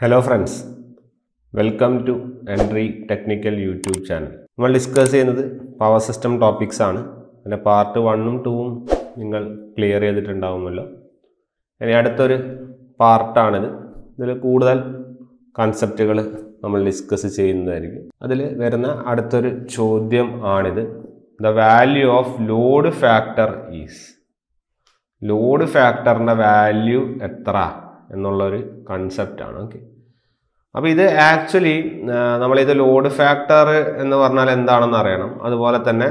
Hello friends welcome to Entri technical YouTube channel നമ്മൾ discuss ചെയ്യുന്നത് power system topics ആണ് അതിൻ്റെ പാർട്ട് വണ്ണും ടൂവും നിങ്ങൾ ക്ലിയർ ചെയ്തിട്ടുണ്ടാവുമല്ലോ ഇനി അടുത്തൊരു പാർട്ടാണിത് ഇതിൽ കൂടുതൽ കൺസെപ്റ്റുകൾ നമ്മൾ ഡിസ്കസ് ചെയ്യുന്നതായിരിക്കും അതിൽ വരുന്ന അടുത്തൊരു ചോദ്യം ആണിത് the value of load factor is load ഫാക്ടറിൻ്റെ വാല്യൂ എത്ര എന്നുള്ളൊരു കൺസെപ്റ്റാണ് ഓക്കെ അപ്പോൾ ഇത് ആക്ച്വലി നമ്മളിത് ലോഡ് ഫാക്ടർ എന്ന് പറഞ്ഞാൽ എന്താണെന്ന് അറിയണം അതുപോലെ തന്നെ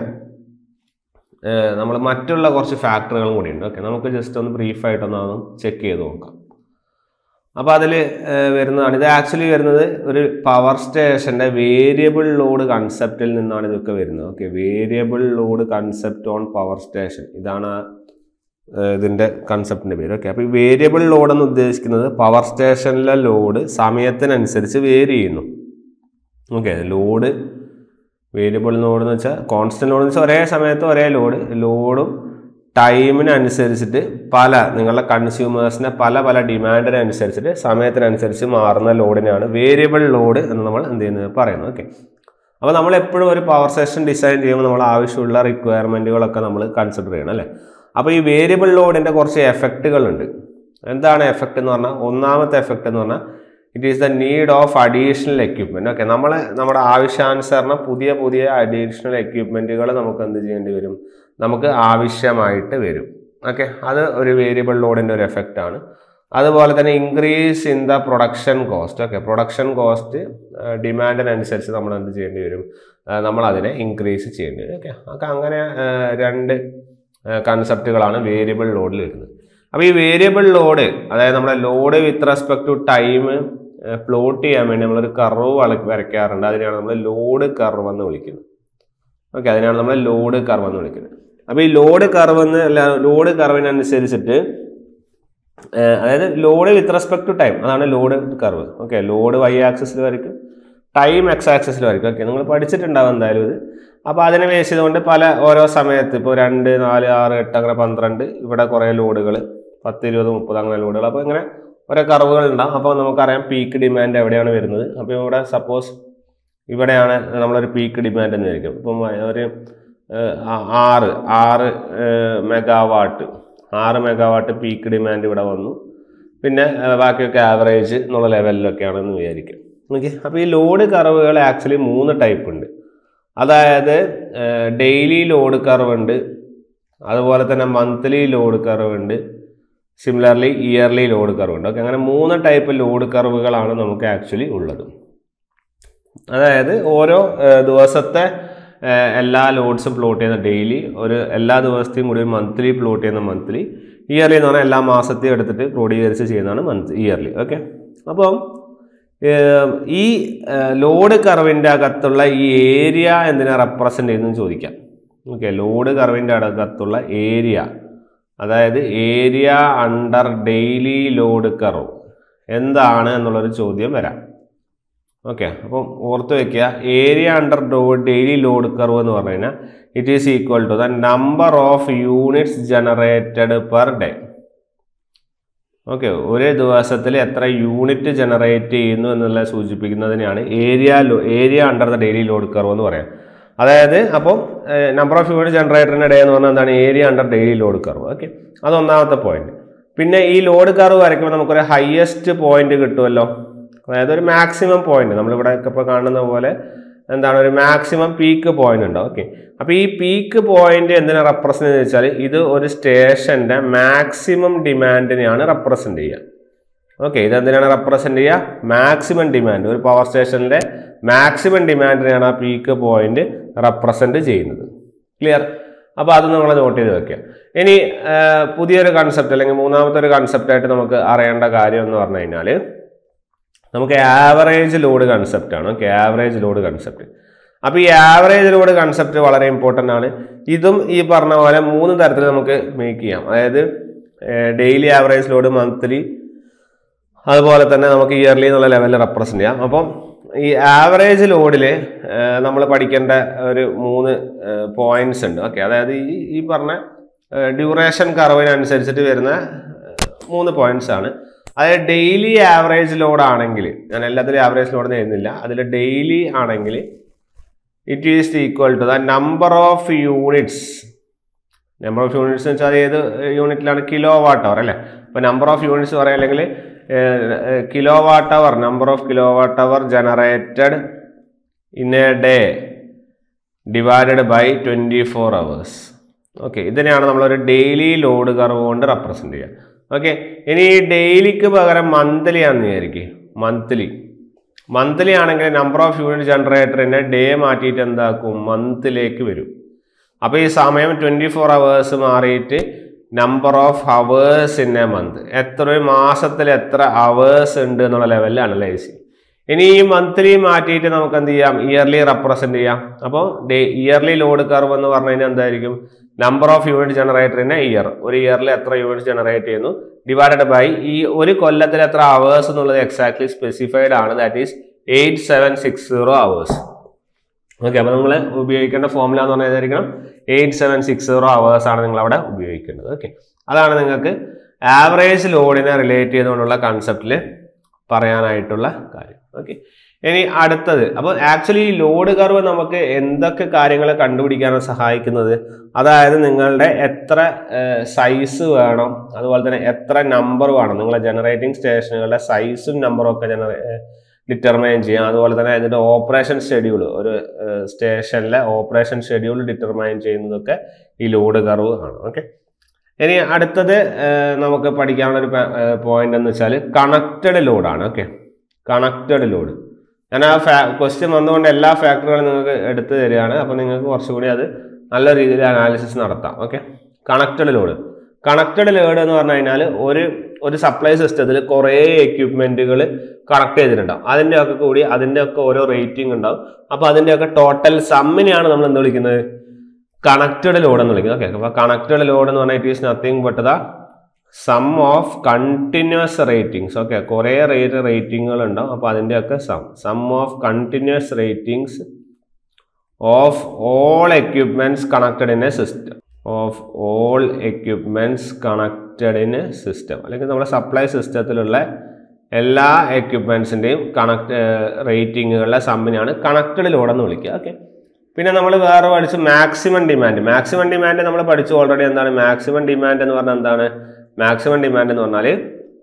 നമ്മൾ മറ്റുള്ള കുറച്ച് ഫാക്ടറുകളും കൂടി ഉണ്ട് ഓക്കെ നമുക്ക് ജസ്റ്റ് ഒന്ന് ബ്രീഫായിട്ടൊന്ന് ചെക്ക് ചെയ്ത് നോക്കാം അപ്പോൾ അതിൽ വരുന്നതാണ് ഇത് ആക്ച്വലി വരുന്നത് ഒരു പവർ സ്റ്റേഷൻ്റെ വേരിയബിൾ ലോഡ് കൺസെപ്റ്റിൽ നിന്നാണ് ഇതൊക്കെ വരുന്നത് okay variable load concept on power station ഇതാണ് ആ ഇതിൻ്റെ കൺസെപ്റ്റിൻ്റെ പേര് ഓക്കെ അപ്പോൾ ഈ വേരിയബിൾ ലോഡ് എന്ന് ഉദ്ദേശിക്കുന്നത് പവർ സ്റ്റേഷനിലെ ലോഡ് സമയത്തിനനുസരിച്ച് വേരി ചെയ്യുന്നു ഓക്കെ ലോഡ് വേരിയബിൾ ലോഡ് എന്ന് വെച്ചാൽ കോൺസ്റ്റന്റ് ലോഡ് എന്ന് വെച്ചാൽ ഒരേ സമയത്ത് ഒരേ ലോഡ് ലോഡും ടൈമിനനുസരിച്ചിട്ട് പല നിങ്ങളുടെ കൺസ്യൂമേഴ്സിനെ പല പല ഡിമാൻഡിനനുസരിച്ചിട്ട് സമയത്തിനനുസരിച്ച് മാറുന്ന ലോഡിനാണ് വേരിയബിൾ ലോഡ് എന്ന് നമ്മൾ എന്ത് ചെയ്യുന്നത് പറയുന്നത് ഓക്കെ അപ്പോൾ നമ്മൾ എപ്പോഴും ഒരു പവർ സ്റ്റേഷൻ ഡിസൈൻ ചെയ്യുമ്പോൾ നമ്മൾ ആവശ്യമുള്ള റിക്വയർമെൻറ്റുകളൊക്കെ നമ്മൾ കൺസിഡർ ചെയ്യണം അല്ലേ അപ്പോൾ ഈ വേരിയബിൾ ലോഡിൻ്റെ കുറച്ച് എഫക്റ്റുകളുണ്ട് എന്താണ് എഫക്റ്റ് എന്ന് പറഞ്ഞാൽ ഒന്നാമത്തെ എഫക്റ്റ് എന്ന് പറഞ്ഞാൽ it is the need of additional equipment okay നമ്മൾ നമ്മുടെ ആവശ്യാനുസരണം പുതിയ പുതിയ അഡീഷണൽ എക്യുപ്മെൻറ്റുകൾ നമുക്ക് എന്ത് ചെയ്യേണ്ടി വരും നമുക്ക് ആവശ്യമായിട്ട് വരും ഓക്കെ അത് ഒരു വേരിയബിൾ ലോഡിൻ്റെ ഒരു എഫക്റ്റാണ് അതുപോലെ തന്നെ increase in the production cost okay production cost ഡിമാൻഡിനനുസരിച്ച് നമ്മൾ എന്ത് ചെയ്യേണ്ടി വരും നമ്മൾ അതിനെ ഇൻക്രീസ് ചെയ്യേണ്ടി വരും ഓക്കെ ഒക്കെ അങ്ങനെ രണ്ട് കൺസെപ്റ്റുകളാണ് വേരിയബിൾ ലോഡിൽ വരുന്നത് അപ്പോൾ ഈ വേരിയബിൾ ലോഡ് അതായത് നമ്മുടെ load with respect to time plot ചെയ്യാൻ വേണ്ടി നമ്മളൊരു കർവ് വരയ്ക്കാറുണ്ട് അതിനെയാണ് നമ്മൾ ലോഡ് കർവ് എന്ന് വിളിക്കുന്നത് ഓക്കെ അതിനാണ് നമ്മൾ ലോഡ് കർവ് എന്ന് വിളിക്കുന്നത് അപ്പോൾ ഈ ലോഡ് കർവ് എന്ന് അല്ല ലോഡ് കർവിനനുസരിച്ചിട്ട് അതായത് load with respect to time അതാണ് load curve okay load Y ആക്സിസിൽ വരയ്ക്കും ടൈം എക്സ് ആക്സിസിൽ വരയ്ക്കും ഓക്കെ നിങ്ങൾ പഠിച്ചിട്ടുണ്ടാവും എന്തായാലും ഇത് അപ്പോൾ അതിനെ ബേസ് ചെയ്തുകൊണ്ട് പല ഓരോ സമയത്ത് ഇപ്പോൾ രണ്ട് നാല് ആറ് എട്ട് അങ്ങനെ പന്ത്രണ്ട് ഇവിടെ കുറേ ലോഡുകൾ പത്ത് ഇരുപത് മുപ്പത് അങ്ങനെ ലോഡുകൾ അപ്പോൾ ഇങ്ങനെ ഓരോ കർവുകൾ ഉണ്ടാവും അപ്പോൾ നമുക്കറിയാം പീക്ക് ഡിമാൻഡ് എവിടെയാണ് വരുന്നത് അപ്പോൾ ഇവിടെ സപ്പോസ് ഇവിടെയാണ് നമ്മളൊരു പീക്ക് ഡിമാൻഡ് എന്ന് വിചാരിക്കും ഇപ്പം ഒരു ആറ് ആറ് മെഗാവാട്ട് ആറ് മെഗാവാട്ട് പീക്ക് ഡിമാൻഡ് ഇവിടെ വന്നു പിന്നെ ബാക്കിയൊക്കെ ആവറേജ് എന്നുള്ള ലെവലിലൊക്കെയാണെന്ന് വിചാരിക്കും ഓക്കെ അപ്പോൾ ഈ ലോഡ് കർവുകൾ ആക്ച്വലി മൂന്ന് ടൈപ്പ് ഉണ്ട് അതായത് ഡെയിലി ലോഡ് കർവ് ഉണ്ട് അതുപോലെ തന്നെ മന്ത്ലി ലോഡ് കർവ് ഉണ്ട് സിമിലർലി ഇയർലി ലോഡ് കർവ് ഉണ്ട് ഓക്കെ അങ്ങനെ മൂന്ന് ടൈപ്പ് ലോഡ് കർവുകളാണ് നമുക്ക് ആക്ച്വലി ഉള്ളത് അതായത് ഓരോ ദിവസത്തെ എല്ലാ ലോഡ്സും പ്ലോട്ട് ചെയ്യുന്ന ഡെയിലി ഒരു എല്ലാ ദിവസത്തെയും കൂടി മന്ത്ലി പ്ലോട്ട് ചെയ്യുന്ന മന്ത്ലി ഇയർലി എന്ന് പറഞ്ഞാൽ എല്ലാ മാസത്തെയും എടുത്തിട്ട് ക്രോഡീകരിച്ച് ചെയ്യുന്നതാണ് മന്ത് ഇയർലി ഓക്കെ അപ്പം ഈ ലോഡ് കർവിൻ്റെ അകത്തുള്ള ഈ ഏരിയ എന്തിനാ റെപ്രസെൻ്റ് ചെയ്യുന്നതെന്ന് ചോദിക്കാം ഓക്കെ ലോഡ് കർവിൻ്റെ അകത്തുള്ള ഏരിയ അതായത് area under daily load curve എന്താണ് എന്നുള്ളൊരു ചോദ്യം വരാം ഓക്കെ അപ്പം ഓർത്ത് വെക്കുക area under daily load curve എന്ന് പറഞ്ഞു കഴിഞ്ഞാൽ it is equal to the number of units generated per day okay ഒരു ദിവസത്തിൽ എത്ര യൂണിറ്റ് ജനറേറ്റ് ചെയ്യുന്നു എന്നുള്ളത് സൂചിപ്പിക്കുന്നതിനാണ് area area under the daily load curve എന്ന് പറയാം അതായത് അപ്പം നമ്പർ ഓഫ് യൂണിറ്റ് ജനറേറ്ററിൻ്റെ ഡേ എന്ന് പറഞ്ഞാൽ എന്താണ് area under daily load curve okay അത് ഒന്നാമത്തെ പോയിന്റ് പിന്നെ ഈ ലോഡ് കർവ് വരയ്ക്കുമ്പോൾ നമുക്കൊരു ഹയസ്റ്റ് പോയിന്റ് കിട്ടുമല്ലോ അതായത് ഒരു മാക്സിമം പോയിന്റ് നമ്മളിവിടെ ഇപ്പോൾ കാണുന്ന പോലെ എന്താണ് ഒരു മാക്സിമം പീക്ക് പോയിന്റ് ഉണ്ട് ഓക്കെ അപ്പോൾ ഈ പീക്ക് പോയിന്റ് എന്തിനാ റെപ്രസെന്റ് എന്ന് വെച്ചാൽ ഇത് ഒരു സ്റ്റേഷന്റെ മാക്സിമം ഡിമാൻഡിനെയാണ് റെപ്രസെന്റ് ചെയ്യുക ഓക്കെ ഇത് എന്തിനാണ് റെപ്രസെന്റ് ചെയ്യുക മാക്സിമം ഡിമാൻഡ് ഒരു പവർ സ്റ്റേഷനിലെ മാക്സിമം ഡിമാൻഡിനെയാണ് ആ പീക്ക് പോയിന്റ് റെപ്രസെന്റ് ചെയ്യുന്നത് ക്ലിയർ അപ്പോൾ അത് നമ്മൾ നോട്ട് ചെയ്ത് വെക്കുക ഇനി പുതിയൊരു കൺസെപ്റ്റ് അല്ലെങ്കിൽ മൂന്നാമത്തെ ഒരു കൺസെപ്റ്റായിട്ട് നമുക്ക് അറിയേണ്ട കാര്യം എന്ന് പറഞ്ഞു കഴിഞ്ഞാൽ നമുക്ക് ആവറേജ് ലോഡ് കൺസെപ്റ്റ് ആണ് ഓക്കെ ആവറേജ് ലോഡ് കൺസെപ്റ്റ് അപ്പോൾ ഈ ആവറേജ് ലോഡ് കൺസെപ്റ്റ് വളരെ ഇമ്പോർട്ടൻ്റ് ആണ് ഇതും ഈ പറഞ്ഞ പോലെ മൂന്ന് തരത്തിൽ നമുക്ക് മേക്ക് ചെയ്യാം അതായത് ഡെയിലി ആവറേജ് ലോഡ് മന്ത്ലി അതുപോലെ തന്നെ നമുക്ക് ഇയർലി എന്നുള്ള ലെവലിൽ റെപ്രസെൻ്റ് ചെയ്യാം അപ്പം ഈ ആവറേജ് ലോഡിൽ നമ്മൾ പഠിക്കേണ്ട ഒരു മൂന്ന് പോയിന്റ്സ് ഉണ്ട് ഓക്കെ അതായത് ഈ ഈ പറഞ്ഞ ഡ്യൂറേഷൻ കർവിനനുസരിച്ചിട്ട് വരുന്ന മൂന്ന് പോയിന്റ്സ് ആണ് അതായത് ഡെയിലി ആവറേജ് ലോഡ് ആണെങ്കിൽ ഞാൻ എല്ലാത്തിലും ആവറേജ് ലോഡ് എഴുതുന്നില്ല അതിൽ ഡെയിലി ആണെങ്കിൽ it is equal to the number of units number of units എന്ന് വെച്ചാൽ ഏത് യൂണിറ്റിലാണ് കിലോ വാട്ട് അവർ അല്ലേ അപ്പോൾ നമ്പർ ഓഫ് യൂണിറ്റ്സ് പറയാം അല്ലെങ്കിൽ kilowatt hour number of kilowatt hour generated in a day divided by twenty four hours okay ഇതിനെയാണ് നമ്മളൊരു daily load curve കൊണ്ട് റെപ്രസെൻറ്റ് ചെയ്യുക ഓക്കെ ഇനി ഈ ഡെയിലിക്ക് പകരം മന്ത്ലി ആണെന്ന് വിചാരിക്കും മന്ത്ലി മന്ത്ലി ആണെങ്കിൽ നമ്പർ ഓഫ് യൂണിറ്റ് ജനറേറ്ററിനെ ഡേ മാറ്റിയിട്ട് എന്താക്കും മന്തിലേക്ക് വരും അപ്പോൾ ഈ സമയം ട്വൻറ്റി ഫോർ അവേഴ്സ് മാറിയിട്ട് number of hours in a month എത്ര ഒരു മാസത്തിൽ എത്ര അവേഴ്സ് ഉണ്ട് എന്നുള്ള ലെവലിൽ അനലൈസ് ചെയ്യും ഇനി ഈ മന്ത്ലി മാറ്റിയിട്ട് നമുക്ക് എന്ത് ചെയ്യാം ഇയർലി റെപ്രസെന്റ് ചെയ്യാം അപ്പോൾ ഡേ ഇയർലി ലോഡ് കർവ് എന്ന് പറഞ്ഞു കഴിഞ്ഞാൽ എന്തായിരിക്കും നമ്പർ ഓഫ് യൂണിറ്റ് ജനറേറ്ററിനെ ഇയർ ഒരു ഇയറിൽ എത്ര യൂണിറ്റ് ജനറേറ്റ് ചെയ്യുന്നു ഡിവൈഡഡ് ബൈ ഈ ഒരു കൊല്ലത്തിൽ എത്ര അവേഴ്സ് എന്നുള്ളത് എക്സാക്ട്ലി സ്പെസിഫൈഡ് ആണ് that is eight seven six zero hours okay അപ്പോൾ നിങ്ങൾ ഉപയോഗിക്കേണ്ട ഫോമുല എന്ന് പറഞ്ഞാൽ ഏതായിരിക്കണം eight seven six zero hours ആണ് നിങ്ങൾ അവിടെ ഉപയോഗിക്കേണ്ടത് ഓക്കെ അതാണ് നിങ്ങൾക്ക് ആവറേജ് ലോഡിനെ റിലേറ്റ് ചെയ്തുകൊണ്ടുള്ള കൺസെപ്റ്റിൽ പറയാനായിട്ടുള്ള കാര്യം ഓക്കെ ഇനി അടുത്തത് അപ്പോൾ ആക്ച്വലി ഈ ലോഡ് കർവ് നമുക്ക് എന്തൊക്കെ കാര്യങ്ങൾ കണ്ടുപിടിക്കാനാണ് സഹായിക്കുന്നത് അതായത് നിങ്ങളുടെ എത്ര സൈസ് വേണം അതുപോലെ തന്നെ എത്ര നമ്പർ വേണം നിങ്ങളെ ജനറേറ്റിംഗ് സ്റ്റേഷനുകളുടെ സൈസും നമ്പറും ഒക്കെ ജനറേ ഡിറ്റർമൈൻ ചെയ്യാം അതുപോലെ തന്നെ അതിൻ്റെ ഓപ്പറേഷൻ ഷെഡ്യൂൾ ഒരു സ്റ്റേഷനിലെ ഓപ്പറേഷൻ ഷെഡ്യൂൾ ഡിറ്റർമൈൻ ചെയ്യുന്നതൊക്കെ ഈ ലോഡ് കർവ് ആണ് ഓക്കെ ഇനി അടുത്തത് ഏഹ്, നമുക്ക് പഠിക്കാനുള്ള ഒരു പോയിന്റ് എന്ന് വെച്ചാൽ കണക്റ്റഡ് ലോഡാണ് ഓക്കെ കണക്റ്റഡ് ലോഡ് ഞാൻ ആ ഫാ ക്വസ്റ്റ്യൻ വന്നുകൊണ്ട് എല്ലാ ഫാക്ടറുകളും നിങ്ങൾക്ക് എടുത്തു തരികയാണ് അപ്പോൾ നിങ്ങൾക്ക് കുറച്ചുകൂടി അത് നല്ല രീതിയിൽ അനാലിസിസ് നടത്താം okay connected load connected load എന്ന് പറഞ്ഞു കഴിഞ്ഞാൽ ഒരു ഒരു സപ്ലൈ സിസ്റ്റത്തിൽ കുറേ എക്യുപ്മെൻറ്റുകൾ കണക്ട് ചെയ്തിട്ടുണ്ടാവും അതിൻ്റെ ഒക്കെ കൂടി അതിൻ്റെ ഒക്കെ ഓരോ റേറ്റിംഗ് ഉണ്ടാവും അപ്പോൾ അതിൻ്റെ ഒക്കെ ടോട്ടൽ സമ്മിനെയാണ് നമ്മൾ എന്ത് വിളിക്കുന്നത് കണക്റ്റഡ് ലോഡ് എന്ന് വിളിക്കുന്നത് ഓക്കെ അപ്പോൾ കണക്റ്റഡ് ലോഡ് എന്ന് പറഞ്ഞാൽ it is nothing but the sum of continuous ratings okay കുറേ റേറ്റ് റേറ്റിങ്ങുകൾ ഉണ്ടാവും അപ്പോൾ അതിൻ്റെയൊക്കെ sum sum of continuous ratings of all equipments connected in a system of all equipments connected in a system അല്ലെങ്കിൽ നമ്മുടെ supply സിസ്റ്റത്തിലുള്ള എല്ലാ എക്യുപ്മെൻറ്റ്സിൻ്റെയും കണക്ട് റേറ്റിങ്ങുകളുടെ സമ്മിനെയാണ് കണക്റ്റഡ് ലോഡ് എന്ന് വിളിക്കുക ഓക്കെ പിന്നെ നമ്മൾ വേറെ പഠിച്ചു മാക്സിമം ഡിമാൻഡ് മാക്സിമം ഡിമാൻഡ് നമ്മൾ പഠിച്ചു ഓൾറെഡി എന്താണ് മാക്സിമം ഡിമാൻഡ് എന്ന് പറഞ്ഞാൽ എന്താണ് മാക്സിമം ഡിമാൻഡ് എന്ന് പറഞ്ഞാൽ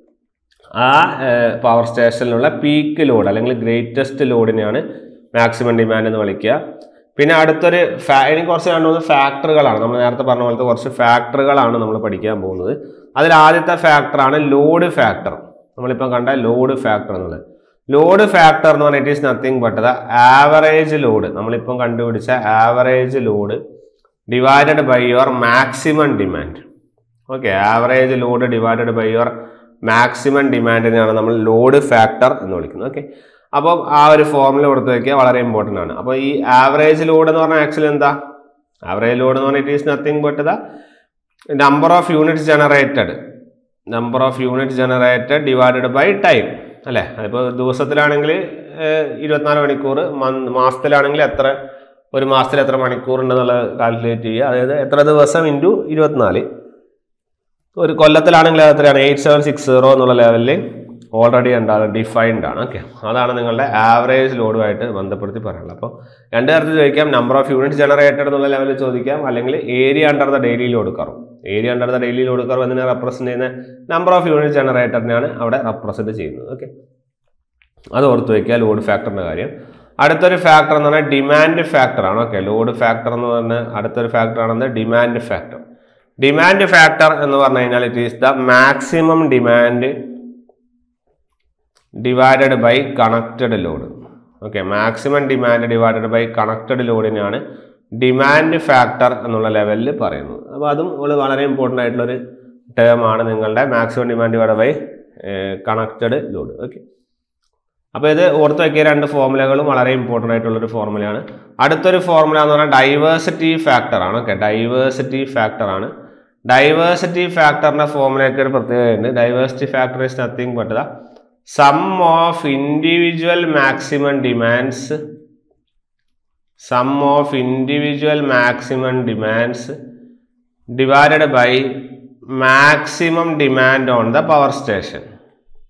ആ പവർ സ്റ്റേഷനിലുള്ള പീക്ക് ലോഡ് അല്ലെങ്കിൽ ഗ്രേറ്റസ്റ്റ് ലോഡിനെയാണ് മാക്സിമം ഡിമാൻഡ് എന്ന് വിളിക്കുക പിന്നെ അടുത്തൊരു ഫാ ഇനി കുറച്ച് രണ്ട് മൂന്ന് ഫാക്ടറുകളാണ് നമ്മൾ നേരത്തെ പറഞ്ഞ പോലത്തെ കുറച്ച് ഫാക്ടറുകളാണ് നമ്മൾ പഠിക്കാൻ പോകുന്നത് അതിൽ ആദ്യത്തെ ഫാക്ടറാണ് ലോഡ് ഫാക്ടർ നമ്മളിപ്പോൾ കണ്ട ലോഡ് ഫാക്ടർ എന്നുള്ളത് ലോഡ് ഫാക്ടർ എന്ന് പറഞ്ഞാൽ it is nothing but the average load നമ്മളിപ്പം കണ്ടുപിടിച്ച average load divided by your maximum demand okay average load divided by your maximum ഡിമാൻഡിനെയാണ് നമ്മൾ ലോഡ് ഫാക്ടർ എന്ന് വിളിക്കുന്നത് ഓക്കെ അപ്പോൾ ആ ഒരു ഫോർമുല കൊടുത്ത് വയ്ക്കുക വളരെ ഇമ്പോർട്ടൻ്റ് ആണ് അപ്പോൾ ഈ ആവറേജ് ലോഡ് എന്ന് പറഞ്ഞാൽ ആക്ച്വലി എന്താ ആവറേജ് ലോഡ് എന്ന് പറഞ്ഞാൽ it is nothing but the number of units generated number of unit generated divided by time അല്ലേ അതിപ്പോൾ ദിവസത്തിലാണെങ്കിൽ ഇരുപത്തിനാല് മണിക്കൂർ മന്ത് മാസത്തിലാണെങ്കിൽ എത്ര ഒരു മാസത്തിൽ എത്ര മണിക്കൂർ ഉണ്ടെന്നുള്ളത് കാൽക്കുലേറ്റ് ചെയ്യുക അതായത് എത്ര ദിവസം ഇൻറ്റു ഇരുപത്തിനാല് ഒരു കൊല്ലത്തിലാണെങ്കിൽ അത് എത്രയാണ് എയ്റ്റ് സെവൻ സിക്സ് സീറോ എന്നുള്ള ലെവലിൽ ഓൾറെഡി എന്താണ് ഡിഫൈൻഡ് ആണ് ഓക്കെ അതാണ് നിങ്ങളുടെ ആവറേജ് ലോഡുമായിട്ട് ബന്ധപ്പെടുത്തി പറയാനുള്ളത് അപ്പോൾ രണ്ട് തരത്തിൽ ചോദിക്കാം നമ്പർ ഓഫ് യൂണിറ്റ് ജനറേറ്റഡ് എന്നുള്ള ലെവലിൽ ചോദിക്കാം അല്ലെങ്കിൽ area under the daily load curve area under the daily load curve എന്നതിനെ റെപ്രസെൻറ്റ് ചെയ്യുന്ന നമ്പർ ഓഫ് യൂണിറ്റ് ജനറേറ്ററിനെയാണ് അവിടെ റെപ്രസെൻറ്റ് ചെയ്യുന്നത് ഓക്കെ അത് ഓർത്ത് വയ്ക്കുക ലോഡ് ഫാക്ടറിൻ്റെ കാര്യം അടുത്തൊരു ഫാക്ടർ എന്ന് പറഞ്ഞാൽ ഡിമാൻഡ് ഫാക്ടർ ആണ് ഓക്കെ ലോഡ് ഫാക്ടർ എന്ന് പറഞ്ഞാൽ അടുത്തൊരു ഫാക്ടർ ആണെന്ന് ഡിമാൻഡ് ഫാക്ടർ ഡിമാൻഡ് ഫാക്ടർ എന്ന് പറഞ്ഞു കഴിഞ്ഞാൽ it is the maximum demand divided by connected load okay maximum demand divided by connected ലോഡിനാണ് ഡിമാൻഡ് ഫാക്ടർ എന്നുള്ള ലെവലിൽ പറയുന്നത് അപ്പോൾ അതും ഒരു വളരെ ഇമ്പോർട്ടൻ്റ് ആയിട്ടുള്ളൊരു ടേം ആണ് നിങ്ങളുടെ maximum demand divide by connected load okay അപ്പോൾ ഇത് ഓർത്ത് വയ്ക്കിയ രണ്ട് ഫോർമുലകളും വളരെ ഇമ്പോർട്ടൻ്റ് ആയിട്ടുള്ളൊരു ഫോർമുലയാണ് അടുത്തൊരു ഫോർമുല എന്ന് പറഞ്ഞാൽ ഡൈവേഴ്സിറ്റി ഫാക്ടർ ആണ് ഓക്കെ ഡൈവേഴ്സിറ്റി ഫാക്ടർ ആണ് ഡൈവേഴ്സിറ്റി ഫാക്ടറിൻ്റെ ഫോർമുലയ്ക്ക് ഒരു പ്രത്യേകതയുണ്ട് diversity factor is nothing but the sum of individual maximum demands sum of individual maximum demands divided by maximum demand on the power station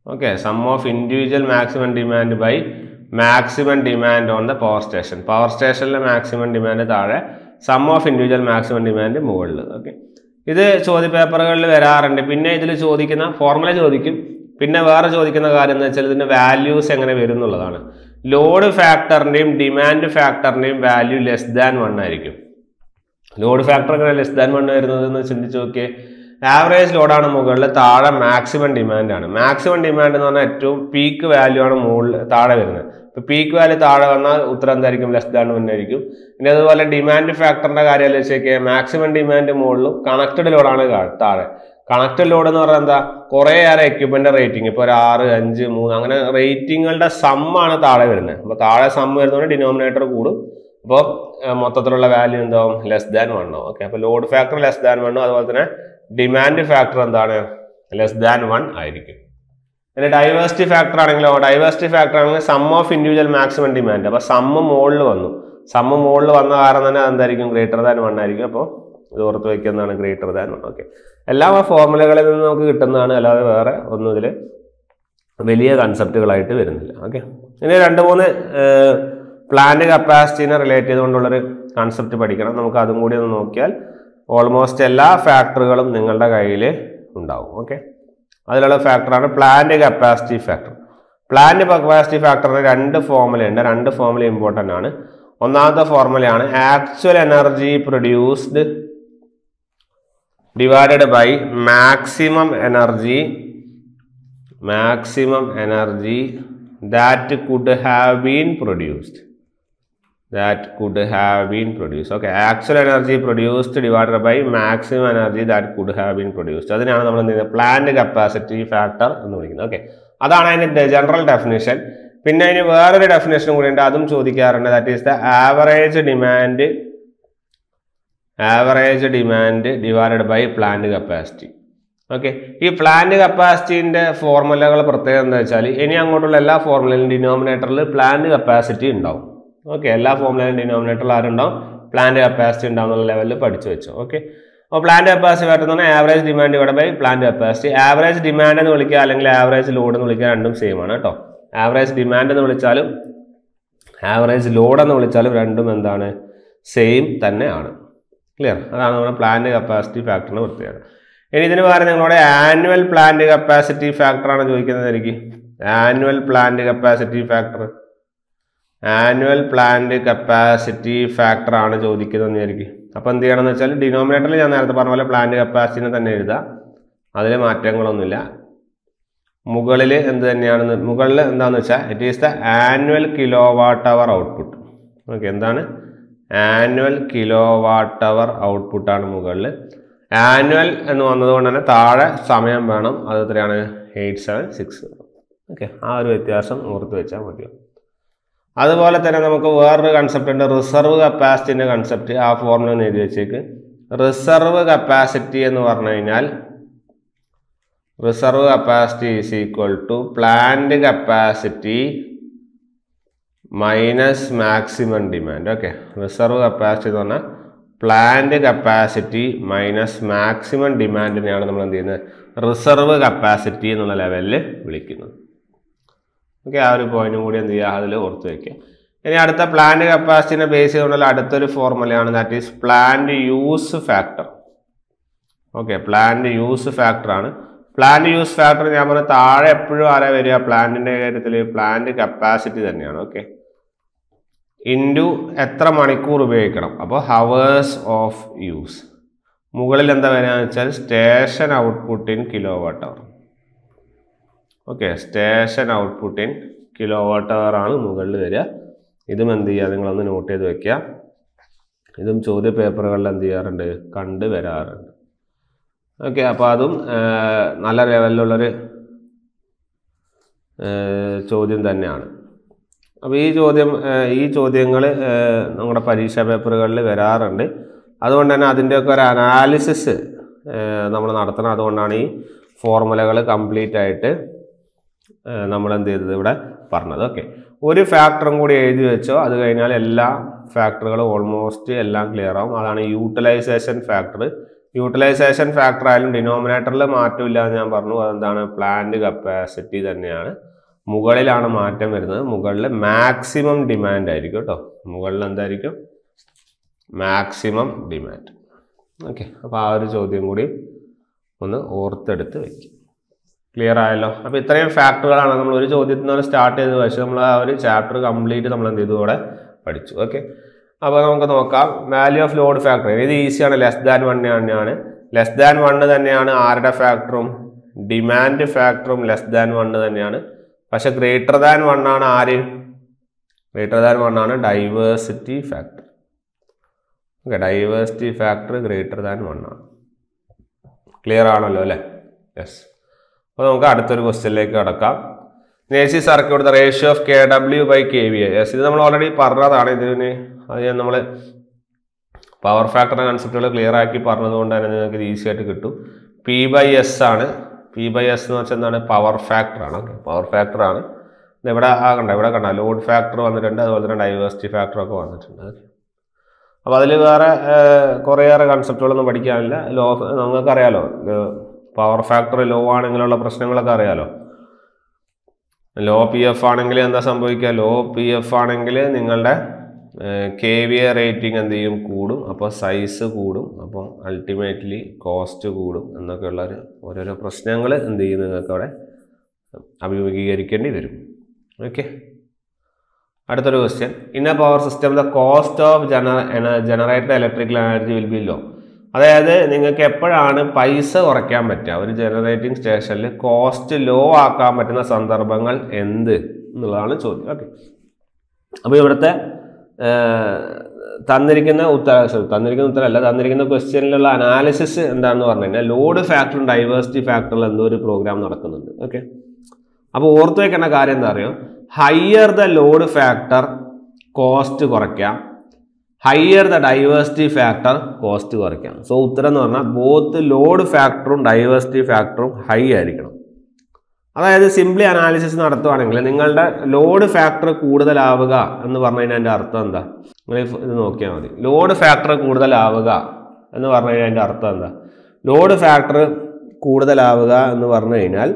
okay sum of individual maximum demand by maximum demand on the power station power സ്റ്റേഷനിലെ maximum demand താഴെ sum of individual maximum demand മുകളിൽ okay ഇത് ചോദ്യ പേപ്പറുകളിൽ വരാറുണ്ട് പിന്നെ ഇതിൽ ചോദിക്കുന്ന formula ചോദിക്കും പിന്നെ വേറെ ചോദിക്കുന്ന കാര്യം എന്ന് വെച്ചാൽ ഇതിൻ്റെ വാല്യൂസ് എങ്ങനെ വരും എന്നുള്ളതാണ് ലോഡ് ഫാക്ടറിൻ്റെയും ഡിമാൻഡ് ഫാക്ടറിൻ്റെയും വാല്യൂ ലെസ് ദാൻ വൺ ആയിരിക്കും ലോഡ് ഫാക്ടർ എങ്ങനെ ലെസ് ദാൻ വൺ വരുന്നത് എന്ന് ചിന്തിച്ച് നോക്കിയേ ആവറേജ് ലോഡാണ് മുകളിൽ താഴെ മാക്സിമം ഡിമാൻഡ് ആണ് മാക്സിമം ഡിമാൻഡ് എന്ന് പറഞ്ഞാൽ ഏറ്റവും പീക്ക് വാല്യൂ ആണ് മുകളിൽ താഴെ വരുന്നത് ഇപ്പോൾ പീക്ക് വാല്യൂ താഴെ വന്നാൽ ഉത്തരം എന്തായിരിക്കും ലെസ് ദാൻ വൺ ആയിരിക്കും പിന്നെ അതുപോലെ ഡിമാൻഡ് ഫാക്ടറിന്റെ കാര്യം ആലോചിച്ചേക്ക് മാക്സിമം ഡിമാൻഡ് മുകളിലും കണക്റ്റഡ് ലോഡാണ് താഴെ കണക്റ്റഡ് ലോഡ് എന്ന് പറഞ്ഞാൽ എന്താ കുറേ ഏറെ എക്യുപ്മെന്റ് റേറ്റിംഗ് ഇപ്പോൾ ഒരു ആറ് അഞ്ച് മൂന്ന് അങ്ങനെ റേറ്റിങ്ങുകളുടെ സമ്മാണ് താഴെ വരുന്നത് അപ്പോൾ താഴെ സം വരുന്നതുകൊണ്ട് ഡിനോമിനേറ്റർ കൂടും അപ്പോൾ മൊത്തത്തിലുള്ള വാല്യൂ എന്താവും ലെസ് ദാൻ വൺ ആവും ഓക്കെ അപ്പോൾ ലോഡ് ഫാക്ടർ ലെസ് ദാൻ വണ്ണും അതുപോലെ തന്നെ ഡിമാൻഡ് ഫാക്ടർ എന്താണ് ലെസ് ദാൻ വൺ ആയിരിക്കും പിന്നെ ഡൈവേഴ്സിറ്റി ഫാക്ടർ ആണെങ്കിലോ ഡൈവേഴ്സിറ്റി ഫാക്ടർ ആണെങ്കിൽ sum of individual maximum demand അപ്പോൾ സമ്മ് മുകളിൽ വന്നു സമ്മ് മുകളിൽ വന്ന കാരണം തന്നെ എന്തായിരിക്കും ഗ്രേറ്റർ ദാൻ വൺ ആയിരിക്കും അപ്പോൾ ഇത് ഓർത്ത് വയ്ക്കുന്നതാണ് ഗ്രേറ്റർ ദാൻ വൺ ഓക്കെ എല്ലാം ആ ഫോർമുലകളിൽ നിന്ന് നമുക്ക് കിട്ടുന്നതാണ് അല്ലാതെ വേറെ ഒന്നും ഇതിൽ വലിയ കൺസെപ്റ്റുകളായിട്ട് വരുന്നില്ല ഓക്കെ ഇനി രണ്ട് മൂന്ന് പ്ലാന്റ് കപ്പാസിറ്റീനെ റിലേറ്റ് ചെയ്തുകൊണ്ടുള്ളൊരു കൺസെപ്റ്റ് പഠിക്കണം നമുക്ക് അതും കൂടി ഒന്ന് നോക്കിയാൽ ഓൾമോസ്റ്റ് എല്ലാ ഫാക്ടറുകളും നിങ്ങളുടെ കയ്യിൽ ഉണ്ടാവും ഓക്കെ അതിലുള്ള ഫാക്ടറാണ് plant capacity factor plant capacity ഫാക്ടറിന് രണ്ട് ഫോർമുലയുണ്ട് രണ്ട് ഫോർമുല ഇമ്പോർട്ടൻ്റ് ആണ് ഒന്നാമത്തെ ഫോർമുലയാണ് actual energy produced divided by maximum energy maximum energy that could have been produced that could have been produced okay actual energy produced divided by maximum energy that could have been produced അതിനാണ് നമ്മൾ എന്ത് ചെയ്യുന്നത് plant capacity factor എന്ന് വിളിക്കുന്നത് okay അതാണ് അതിൻ്റെ general definition പിന്നെ അതിന് വേറൊരു ഡെഫിനേഷൻ കൂടി ഉണ്ട് അതും ചോദിക്കാറുണ്ട് that is the average demand average demand divided by plant capacity okay ഈ പ്ലാന്റ് കപ്പാസിറ്റീൻ്റെ ഫോർമുലകൾ പ്രത്യേകത എന്താ വെച്ചാൽ ഇനി അങ്ങോട്ടുള്ള എല്ലാ ഫോർമുലയിലും ഡിനോമിനേറ്ററിൽ പ്ലാന്റ് കപ്പാസിറ്റി ഉണ്ടാവും ഓക്കെ എല്ലാ ഫോർമുലയിലും ഡിനോമിനേറ്ററിൽ ആരുണ്ടാവും പ്ലാന്റ് കപ്പാസിറ്റി ഉണ്ടാവും എന്നുള്ള ലെവലിൽ പഠിച്ചു വെച്ചു ഓക്കെ അപ്പോൾ പ്ലാന്റ് കപ്പാസിറ്റി വരുന്നത് ആവറേജ് ഡിമാൻഡ് ഇവിടെ by plant capacity average demand എന്ന് വിളിക്കുക അല്ലെങ്കിൽ ആവറേജ് ലോഡ് എന്ന് വിളിക്കുക രണ്ടും സെയിം ആണ് കേട്ടോ ആവറേജ് ഡിമാൻഡ് എന്ന് വിളിച്ചാലും ആവറേജ് ലോഡ് എന്ന് വിളിച്ചാലും രണ്ടും എന്താണ് സെയിം തന്നെയാണ് ക്ലിയർ അതാണ് നമ്മുടെ പ്ലാന്റ് കപ്പാസിറ്റി ഫാക്ടറിന് പ്രത്യേകത ഇനി ഇതിന് പകരം നിങ്ങളുടെ ആനുവൽ പ്ലാന്റ് കപ്പാസിറ്റി ഫാക്ടറാണ് ചോദിക്കുന്നത് എനിക്ക് annual plant capacity factor annual plant capacity factor ആണ് ചോദിക്കുന്നത് വിചാരിക്കും അപ്പോൾ എന്ത് ചെയ്യണമെന്ന് വെച്ചാൽ ഡിനോമിനേറ്ററിൽ ഞാൻ നേരത്തെ പറഞ്ഞ പോലെ പ്ലാന്റ് കപ്പാസിറ്റിനെ തന്നെ എഴുതാം അതിൽ മാറ്റങ്ങളൊന്നുമില്ല മുകളിൽ എന്ത് തന്നെയാണെന്ന് മുകളിൽ എന്താണെന്ന് വെച്ചാൽ it is the annual kilowatt hour output okay എന്താണ് ആനുവൽ കിലോ വാട്ട് അവർ ഔട്ട്പുട്ടാണ് മുകളിൽ ആനുവൽ എന്ന് വന്നതുകൊണ്ട് തന്നെ താഴെ സമയം വേണം അത് എത്രയാണ് എയ്റ്റ് സെവൻ സിക്സ് ഓക്കെ ആ ഒരു വ്യത്യാസം ഓർത്ത് വെച്ചാൽ മതിയോ അതുപോലെ തന്നെ നമുക്ക് വേറൊരു കൺസെപ്റ്റ് ഉണ്ട് റിസർവ് കപ്പാസിറ്റിൻ്റെ കൺസെപ്റ്റ് ആ ഫോർമുല ഒന്ന് എഴുതി വെച്ചേക്ക് റിസർവ് കപ്പാസിറ്റി എന്ന് പറഞ്ഞു കഴിഞ്ഞാൽ reserve capacity is equal to plant capacity minus maximum demand okay reserve capacity എന്ന് പറഞ്ഞാൽ പ്ലാന്റ് കപ്പാസിറ്റി മൈനസ് മാക്സിമം ഡിമാൻഡിനെയാണ് നമ്മൾ എന്ത് ചെയ്യുന്നത് റിസർവ് കപ്പാസിറ്റി എന്നുള്ള ലെവലിൽ വിളിക്കുന്നത് ഓക്കെ ആ ഒരു പോയിന്റും കൂടി എന്ത് ചെയ്യുക അതിൽ ഓർത്ത് വയ്ക്കുക ഇനി അടുത്ത പ്ലാന്റ് കപ്പാസിറ്റിനെ ബേസ് ചെയ്തുകൊണ്ടുള്ള അടുത്തൊരു ഫോർമുലയാണ് that is plant use factor okay plant use factor ആണ് പ്ലാന്റ് യൂസ് ഫാക്ടർ ഞാൻ പറഞ്ഞ താഴെ എപ്പോഴും ആരാ വരിക പ്ലാന്റിൻ്റെ കാര്യത്തിൽ പ്ലാന്റ് കപ്പാസിറ്റി തന്നെയാണ് ഓക്കെ ഇൻറ്റു എത്ര മണിക്കൂർ ഉപയോഗിക്കണം അപ്പോൾ ഹവേഴ്സ് ഓഫ് യൂസ് മുകളിൽ എന്താ വരിക എന്ന് വെച്ചാൽ station output in kilowatt hour okay station output in kilowatt hour ആണ് മുകളിൽ വരിക ഇതും എന്ത് ചെയ്യുക നിങ്ങളൊന്ന് നോട്ട് ചെയ്ത് വെക്കുക ഇതും ചോദ്യ പേപ്പറുകളിൽ എന്ത് ചെയ്യാറുണ്ട് കണ്ട് വരാറുണ്ട് ഓക്കെ അപ്പോൾ അതും നല്ല ലെവലിലുള്ളൊരു ചോദ്യം തന്നെയാണ് അപ്പോൾ ഈ ചോദ്യം ഈ ചോദ്യങ്ങൾ നമ്മുടെ പരീക്ഷാ പേപ്പറുകളിൽ വരാറുണ്ട് അതുകൊണ്ട് തന്നെ അതിൻ്റെയൊക്കെ ഒരു അനാലിസിസ് നമ്മൾ നടത്തണം അതുകൊണ്ടാണ് ഈ ഫോർമുലകൾ കംപ്ലീറ്റ് ആയിട്ട് നമ്മൾ എന്ത് ചെയ്തത് ഇവിടെ പറഞ്ഞത് ഓക്കെ ഒരു ഫാക്ടറും കൂടി എഴുതി വെച്ചോ അത് കഴിഞ്ഞാൽ എല്ലാ ഫാക്ടറുകളും ഓൾമോസ്റ്റ് എല്ലാം ക്ലിയർ ആവും അതാണ് യൂട്ടിലൈസേഷൻ ഫാക്ടർ യൂട്ടിലൈസേഷൻ ഫാക്ടർ ആയാലും ഡിനോമിനേറ്ററിൽ മാറ്റമില്ല എന്ന് ഞാൻ പറഞ്ഞു അതെന്താണ് പ്ലാന്റ് കപ്പാസിറ്റി തന്നെയാണ് മുകളിലാണ് മാറ്റം വരുന്നത് മുകളിൽ മാക്സിമം ഡിമാൻഡ് ആയിരിക്കും കേട്ടോ മുകളിൽ എന്തായിരിക്കും മാക്സിമം ഡിമാൻഡ് ഓക്കെ അപ്പോൾ ആ ഒരു ചോദ്യം കൂടി ഒന്ന് ഓർത്തെടുത്ത് വയ്ക്കും ക്ലിയർ ആയല്ലോ അപ്പോൾ ഇത്രയും ഫാക്ടറുകളാണ് നമ്മൾ ഒരു ചോദ്യത്തിൽ നിന്ന് സ്റ്റാർട്ട് ചെയ്തത് പക്ഷേ നമ്മൾ ആ ഒരു ചാപ്റ്റർ കംപ്ലീറ്റ് നമ്മൾ എന്ത് ചെയ്തു ഇവിടെ പഠിച്ചു ഓക്കെ അപ്പോൾ നമുക്ക് നോക്കാം വാല്യൂ ഓഫ് ലോഡ് ഫാക്ടർ ഇത് ഈസിയാണ് ലെസ് ദാൻ വൺ തന്നെയാണ് ലെസ് ദാൻ വണ്ണ് തന്നെയാണ് ആരുടെ ഫാക്ടറും ഡിമാൻഡ് ഫാക്ടറും ലെസ് ദാൻ വണ്ണ് തന്നെയാണ് പക്ഷെ ഗ്രേറ്റർ ദാൻ വൺ ആണ് ആര് ഗ്രേറ്റർ ദാൻ വൺ ആണ് diversity factor okay diversity factor greater than one ആണ് ക്ലിയർ ആണല്ലോ അല്ലേ യെസ് അപ്പോൾ നമുക്ക് അടുത്തൊരു ക്വസ്റ്റ്യനിലേക്ക് കടക്കാം A C circuit the ratio of K W by K V yes ഇത് നമ്മൾ ഓൾറെഡി പറഞ്ഞതാണ് ഇതിന് അത് ഞാൻ നമ്മൾ പവർ ഫാക്ടർ കൺസെപ്റ്റുകൾ ക്ലിയർ ആക്കി പറഞ്ഞതുകൊണ്ട് തന്നെ നിങ്ങൾക്ക് ഇത് ഈസി ആയിട്ട് കിട്ടും പി ബൈ എസ് ആണ് പി ബൈ എസ് എന്ന് വെച്ചാൽ എന്താണ് പവർ ഫാക്ടർ ആണ് ഓക്കെ പവർ ഫാക്ടർ ആണ് ഇത് ഇവിടെ ആ കണ്ട ഇവിടെ കണ്ട ലോഡ് ഫാക്ടർ വന്നിട്ടുണ്ട് അതുപോലെ തന്നെ ഡൈവേഴ്സിറ്റി ഫാക്ടർ ഒക്കെ വന്നിട്ടുണ്ട് ഓക്കെ അപ്പോൾ അതിൽ വേറെ കുറേയേറെ കൺസെപ്റ്റുകളൊന്നും പഠിക്കാനില്ല ലോ നിങ്ങൾക്കറിയാലോ പവർ ഫാക്ടർ ലോ ആണെങ്കിലുള്ള പ്രശ്നങ്ങളൊക്കെ അറിയാലോ ലോ പി എഫ് ആണെങ്കിൽ എന്താ സംഭവിക്കുക ലോ പി എഫ് ആണെങ്കിൽ നിങ്ങളുടെ കെ വി എ റേറ്റിംഗ് എന്ത് ചെയ്യും കൂടും അപ്പോൾ സൈസ് കൂടും അപ്പോൾ അൾട്ടിമേറ്റ്ലി കോസ്റ്റ് കൂടും എന്നൊക്കെയുള്ള ഒരു ഓരോരോ പ്രശ്നങ്ങൾ എന്ത് ചെയ്യും നിങ്ങൾക്ക് അവിടെ അഭിമുഖീകരിക്കേണ്ടി വരും ഓക്കെ അടുത്തൊരു question in a power system the cost of gen generated electrical energy will be low അതായത് നിങ്ങൾക്ക് എപ്പോഴാണ് പൈസ കുറയ്ക്കാൻ പറ്റുക ഒരു ജനറേറ്റിംഗ് സ്റ്റേഷനിൽ കോസ്റ്റ് ലോ ആക്കാൻ പറ്റുന്ന സന്ദർഭങ്ങൾ എന്ത് എന്നുള്ളതാണ് ചോദ്യം ഓക്കെ അപ്പോൾ ഇവിടുത്തെ തന്നിരിക്കുന്ന ഉത്തര sorry, തന്നിരിക്കുന്ന ഉത്തരമല്ല തന്നിരിക്കുന്ന ക്വസ്റ്റ്യനിലുള്ള അനാലിസിസ് എന്താണെന്ന് പറഞ്ഞു കഴിഞ്ഞാൽ ലോഡ് ഫാക്ടറും ഡൈവേഴ്സിറ്റി ഫാക്ടറിൽ എന്തോ ഒരു പ്രോഗ്രാം നടക്കുന്നുണ്ട് ഓക്കെ അപ്പോൾ ഓർത്തു വെക്കേണ്ട കാര്യം എന്താ അറിയോ higher the load factor cost കുറയ്ക്കാം higher the diversity factor cost കുറയ്ക്കാം സോ ഉത്തരം എന്ന് പറഞ്ഞാൽ ബോത്ത് ലോഡ് ഫാക്ടറും ഡൈവേഴ്സിറ്റി ഫാക്ടറും ഹൈ ആയിരിക്കണം അതായത് സിംപ്ലി അനാലിസിസ് നടത്തുവാണെങ്കിൽ നിങ്ങളുടെ ലോഡ് ഫാക്ടർ കൂടുതലാവുക എന്ന് പറഞ്ഞു കഴിഞ്ഞാൽ അതിൻ്റെ അർത്ഥം എന്താ നിങ്ങൾ ഇത് നോക്കിയാൽ മതി ലോഡ് ഫാക്ടർ കൂടുതലാവുക എന്ന് പറഞ്ഞു കഴിഞ്ഞാൽ അതിൻ്റെ അർത്ഥം എന്താ ലോഡ് ഫാക്ടർ കൂടുതലാവുക എന്ന് പറഞ്ഞു കഴിഞ്ഞാൽ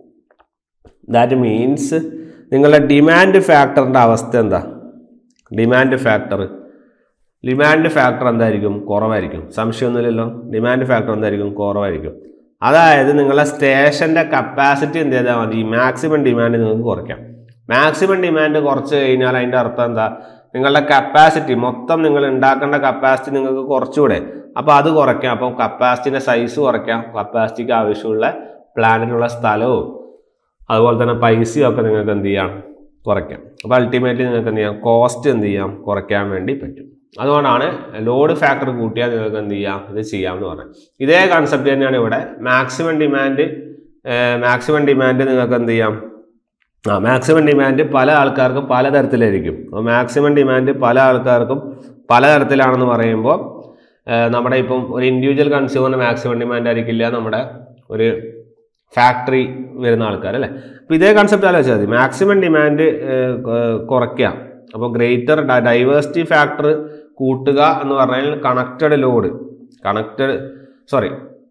ദാറ്റ് മീൻസ് നിങ്ങളുടെ ഡിമാൻഡ് ഫാക്ടറിൻ്റെ അവസ്ഥ എന്താ ഡിമാൻഡ് ഫാക്ടർ ഡിമാൻഡ് ഫാക്ടർ എന്തായിരിക്കും കുറവായിരിക്കും സംശയമൊന്നുമില്ലല്ലോ ഡിമാൻഡ് ഫാക്ടർ എന്തായിരിക്കും കുറവായിരിക്കും അതായത് നിങ്ങളുടെ സ്റ്റേഷൻ്റെ കപ്പാസിറ്റി എന്ത് ചെയ്താൽ മതി മാക്സിമം ഡിമാൻഡ് നിങ്ങൾക്ക് കുറയ്ക്കാം മാക്സിമം ഡിമാൻഡ് കുറച്ച് കഴിഞ്ഞാൽ അതിൻ്റെ അർത്ഥം എന്താ നിങ്ങളുടെ കപ്പാസിറ്റി മൊത്തം നിങ്ങൾ ഉണ്ടാക്കേണ്ട കപ്പാസിറ്റി നിങ്ങൾക്ക് കുറച്ചുകൂടെ അപ്പോൾ അത് കുറയ്ക്കാം അപ്പോൾ കപ്പാസിറ്റിൻ്റെ സൈസ് കുറയ്ക്കാം കപ്പാസിറ്റിക്ക് ആവശ്യമുള്ള പ്ലാനിനുള്ള സ്ഥലവും അതുപോലെ തന്നെ പൈസയും ഒക്കെ നിങ്ങൾക്ക് എന്ത് ചെയ്യാം കുറയ്ക്കാം അപ്പോൾ അൾട്ടിമേറ്റ്ലി നിങ്ങൾക്ക് എന്ത് ചെയ്യാം കോസ്റ്റ് എന്ത് ചെയ്യാം കുറയ്ക്കാൻ വേണ്ടി പറ്റും അതുകൊണ്ടാണ് ലോഡ് ഫാക്ടർ കൂട്ടിയാൽ നിങ്ങൾക്ക് എന്ത് ചെയ്യാം ഇത് ചെയ്യാമെന്ന് പറഞ്ഞത് ഇതേ കൺസെപ്റ്റ് തന്നെയാണ് ഇവിടെ മാക്സിമം ഡിമാൻഡ് മാക്സിമം ഡിമാൻഡ് നിങ്ങൾക്ക് എന്ത് ചെയ്യാം ആ മാക്സിമം ഡിമാൻഡ് പല ആൾക്കാർക്കും പല തരത്തിലായിരിക്കും അപ്പോൾ മാക്സിമം ഡിമാൻഡ് പല ആൾക്കാർക്കും പല തരത്തിലാണെന്ന് പറയുമ്പോൾ ഏഹ്, നമ്മുടെ ഇപ്പം ഒരു ഇൻഡിവിജ്വൽ കൺസ്യൂമറിന് മാക്സിമം ഡിമാൻഡ് ആയിരിക്കില്ല നമ്മുടെ ഒരു ഫാക്ടറി വരുന്ന ആൾക്കാർ അല്ലേ അപ്പോൾ ഇതേ കൺസെപ്റ്റ് ആലോചിച്ചാൽ മതി മാക്സിമം ഡിമാൻഡ് കുറയ്ക്കാം അപ്പോൾ ഗ്രേറ്റർ ഡൈവേഴ്സിറ്റി ഫാക്ടർ കൂട്ടുക എന്ന് പറഞ്ഞാൽ connected load connected sorry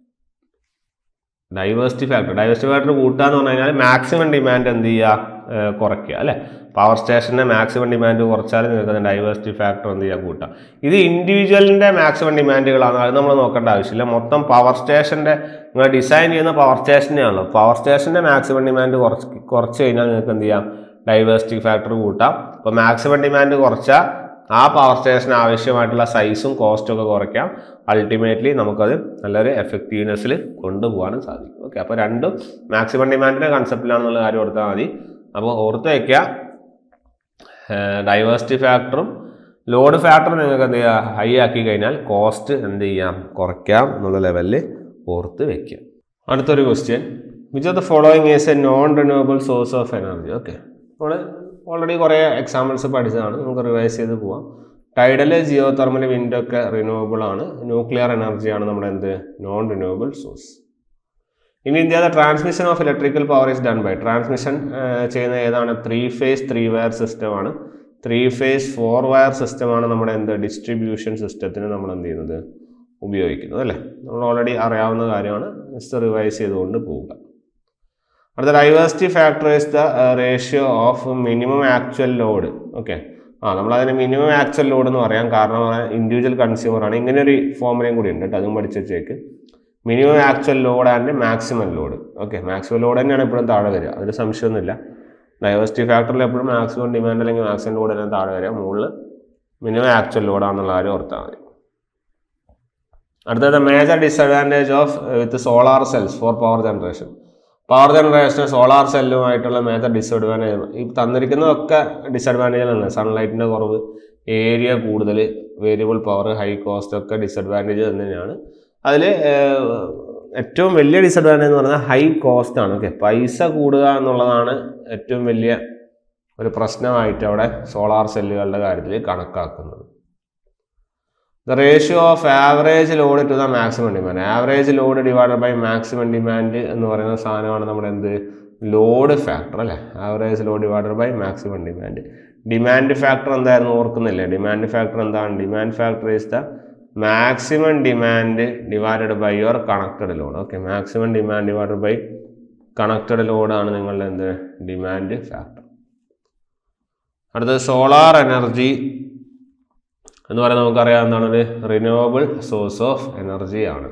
diversity factor diversity factor കൂട്ടുക എന്ന് പറഞ്ഞു കഴിഞ്ഞാൽ മാക്സിമം ഡിമാൻഡ് എന്ത് ചെയ്യുക ഏഹ് കുറയ്ക്കുക അല്ലേ പവർ സ്റ്റേഷൻ്റെ മാക്സിമം ഡിമാൻഡ് കുറച്ചാൽ നിങ്ങൾക്ക് ഡൈവേഴ്സിറ്റി ഫാക്ടർ എന്ത് ചെയ്യുക കൂട്ടാം ഇത് ഇൻഡിവിജ്വലിൻ്റെ മാക്സിമം ഡിമാൻഡുകളാണ് അത് നമ്മൾ നോക്കേണ്ട ആവശ്യമില്ല മൊത്തം പവർ സ്റ്റേഷൻ്റെ നിങ്ങൾ ഡിസൈൻ ചെയ്യുന്ന പവർ സ്റ്റേഷനെയാണല്ലോ പവർ സ്റ്റേഷൻ്റെ മാക്സിമം ഡിമാൻഡ് കുറച്ച് കുറച്ച് കഴിഞ്ഞാൽ നിങ്ങൾക്ക് എന്ത് ചെയ്യാം ഡൈവേഴ്സിറ്റി ഫാക്ടർ കൂട്ടാം അപ്പോൾ മാക്സിമം ഡിമാൻഡ് കുറച്ചാൽ ആ പവർ സ്റ്റേഷന് ആവശ്യമായിട്ടുള്ള സൈസും കോസ്റ്റും ഒക്കെ കുറയ്ക്കാം അൾട്ടിമേറ്റ്ലി നമുക്കത് നല്ലൊരു എഫക്റ്റീവ്നെസ്സിൽ കൊണ്ടുപോകാനും സാധിക്കും ഓക്കെ അപ്പോൾ രണ്ടും മാക്സിമം ഡിമാൻഡിൻ്റെ കൺസെപ്റ്റിലാണെന്നുള്ള കാര്യം കൊടുത്താൽ മതി അപ്പോൾ ഓർത്ത് വയ്ക്കുക ഡൈവേഴ്സിറ്റി ഫാക്ടറും ലോഡ് ഫാക്ടറും നിങ്ങൾക്ക് എന്ത് ചെയ്യുക ഹൈ ആക്കി കഴിഞ്ഞാൽ കോസ്റ്റ് എന്ത് ചെയ്യാം കുറയ്ക്കാം എന്നുള്ള ലെവലിൽ ഓർത്ത് വെക്കുക അടുത്തൊരു question which of the following is a non renewable source of energy okay നമ്മൾ ഓൾറെഡി കുറേ എക്സാമ്പിൾസ് പഠിച്ചതാണ് നമുക്ക് റിവൈസ് ചെയ്ത് പോവാം ടൈഡൽ ജിയോ തെർമൽ വിൻഡ് ഒക്കെ റിന്യൂവബിൾ ആണ് ന്യൂക്ലിയർ എനർജിയാണ് നമ്മുടെ എന്ത് non renewable source in India the transmission of electrical power is done by transmission ചെയ്യുന്ന ഏതാണ് ത്രീ ഫേസ് ത്രീ വയർ സിസ്റ്റമാണ് ത്രീ ഫേസ് ഫോർ വയർ സിസ്റ്റമാണ് നമ്മുടെ എന്ത് ഡിസ്ട്രിബ്യൂഷൻ സിസ്റ്റത്തിന് നമ്മൾ എന്ത് ചെയ്യുന്നത് ഉപയോഗിക്കുന്നത് അല്ലേ നമ്മൾ ഓൾറെഡി അറിയാവുന്ന കാര്യമാണ് ജസ്റ്റ് റിവൈസ് ചെയ്തുകൊണ്ട് പോവുക അടുത്ത diversity factor is the ratio of minimum actual load okay ആ നമ്മൾ അതിന് മിനിമം ആക്ച്വൽ ലോഡ് എന്ന് പറയാം കാരണം ഇൻഡിവിജ്വൽ കൺസ്യൂമർ ആണ് ഇങ്ങനെ ഒരു ഫോമുലയും കൂടി ഉണ്ട് കേട്ടോ അതും പഠിച്ചു വെച്ചേക്ക് minimum actual load and maximum load okay maximum load തന്നെയാണ് എപ്പോഴും താഴെ വരിക അതിൽ സംശയമൊന്നുമില്ല ഡൈവേഴ്സിറ്റി ഫാക്ടറിൽ എപ്പോഴും മാക്സിമം ഡിമാൻഡ് അല്ലെങ്കിൽ മാക്സിമം ലോഡ് തന്നെ താഴെ വരിക മുകളിൽ മിനിമം ആക്ച്വൽ ലോഡാണെന്നുള്ള കാര്യം ഓർത്താൽ മതി അടുത്തത് major disadvantage of with solar cells for power generation power generation solar സെല്ലുമായിട്ടുള്ള മേജർ ഡിസഡ്വാൻറ്റേജ് ഈ തന്നിരിക്കുന്നതൊക്കെ ഡിസഡ്വാൻറ്റേജുകളാണ് സൺലൈറ്റിൻ്റെ കുറവ് ഏരിയ കൂടുതൽ വേരിയബിൾ പവർ ഹൈ കോസ്റ്റ് ഒക്കെ ഡിസഡ്വാൻറ്റേജ് തന്നെയാണ് അതിൽ ഏറ്റവും വലിയ ഡിസഡ്വാൻറ്റേജ് എന്ന് പറഞ്ഞാൽ ഹൈ കോസ്റ്റ് ആണ് ഓക്കെ പൈസ കൂടുക എന്നുള്ളതാണ് ഏറ്റവും വലിയ ഒരു പ്രശ്നമായിട്ട് അവിടെ സോളാർ സെല്ലുകളുടെ കാര്യത്തിൽ കണക്കാക്കുന്നത് the ratio of average load to the maximum demand average load divided by maximum demand എന്ന് പറയുന്ന സാധനമാണ് നമ്മുടെ എന്ത് ലോഡ് ഫാക്ടർ അല്ലേ average load divided by maximum demand demand factor എന്തായിരുന്നു ഓർക്കുന്നില്ലേ ഡിമാൻഡ് ഫാക്ടർ എന്താണ് demand factor is the maximum demand divided by your connected load okay maximum demand divided by connected ലോഡാണ് നിങ്ങളുടെ എന്ത് ഡിമാൻഡ് ഫാക്ടർ അടുത്തത് solar energy എന്ന് പറയുന്നത് നമുക്കറിയാം എന്താണ് ഒരു റിന്യൂവബിൾ സോഴ്സ് ഓഫ് എനർജി ആണ്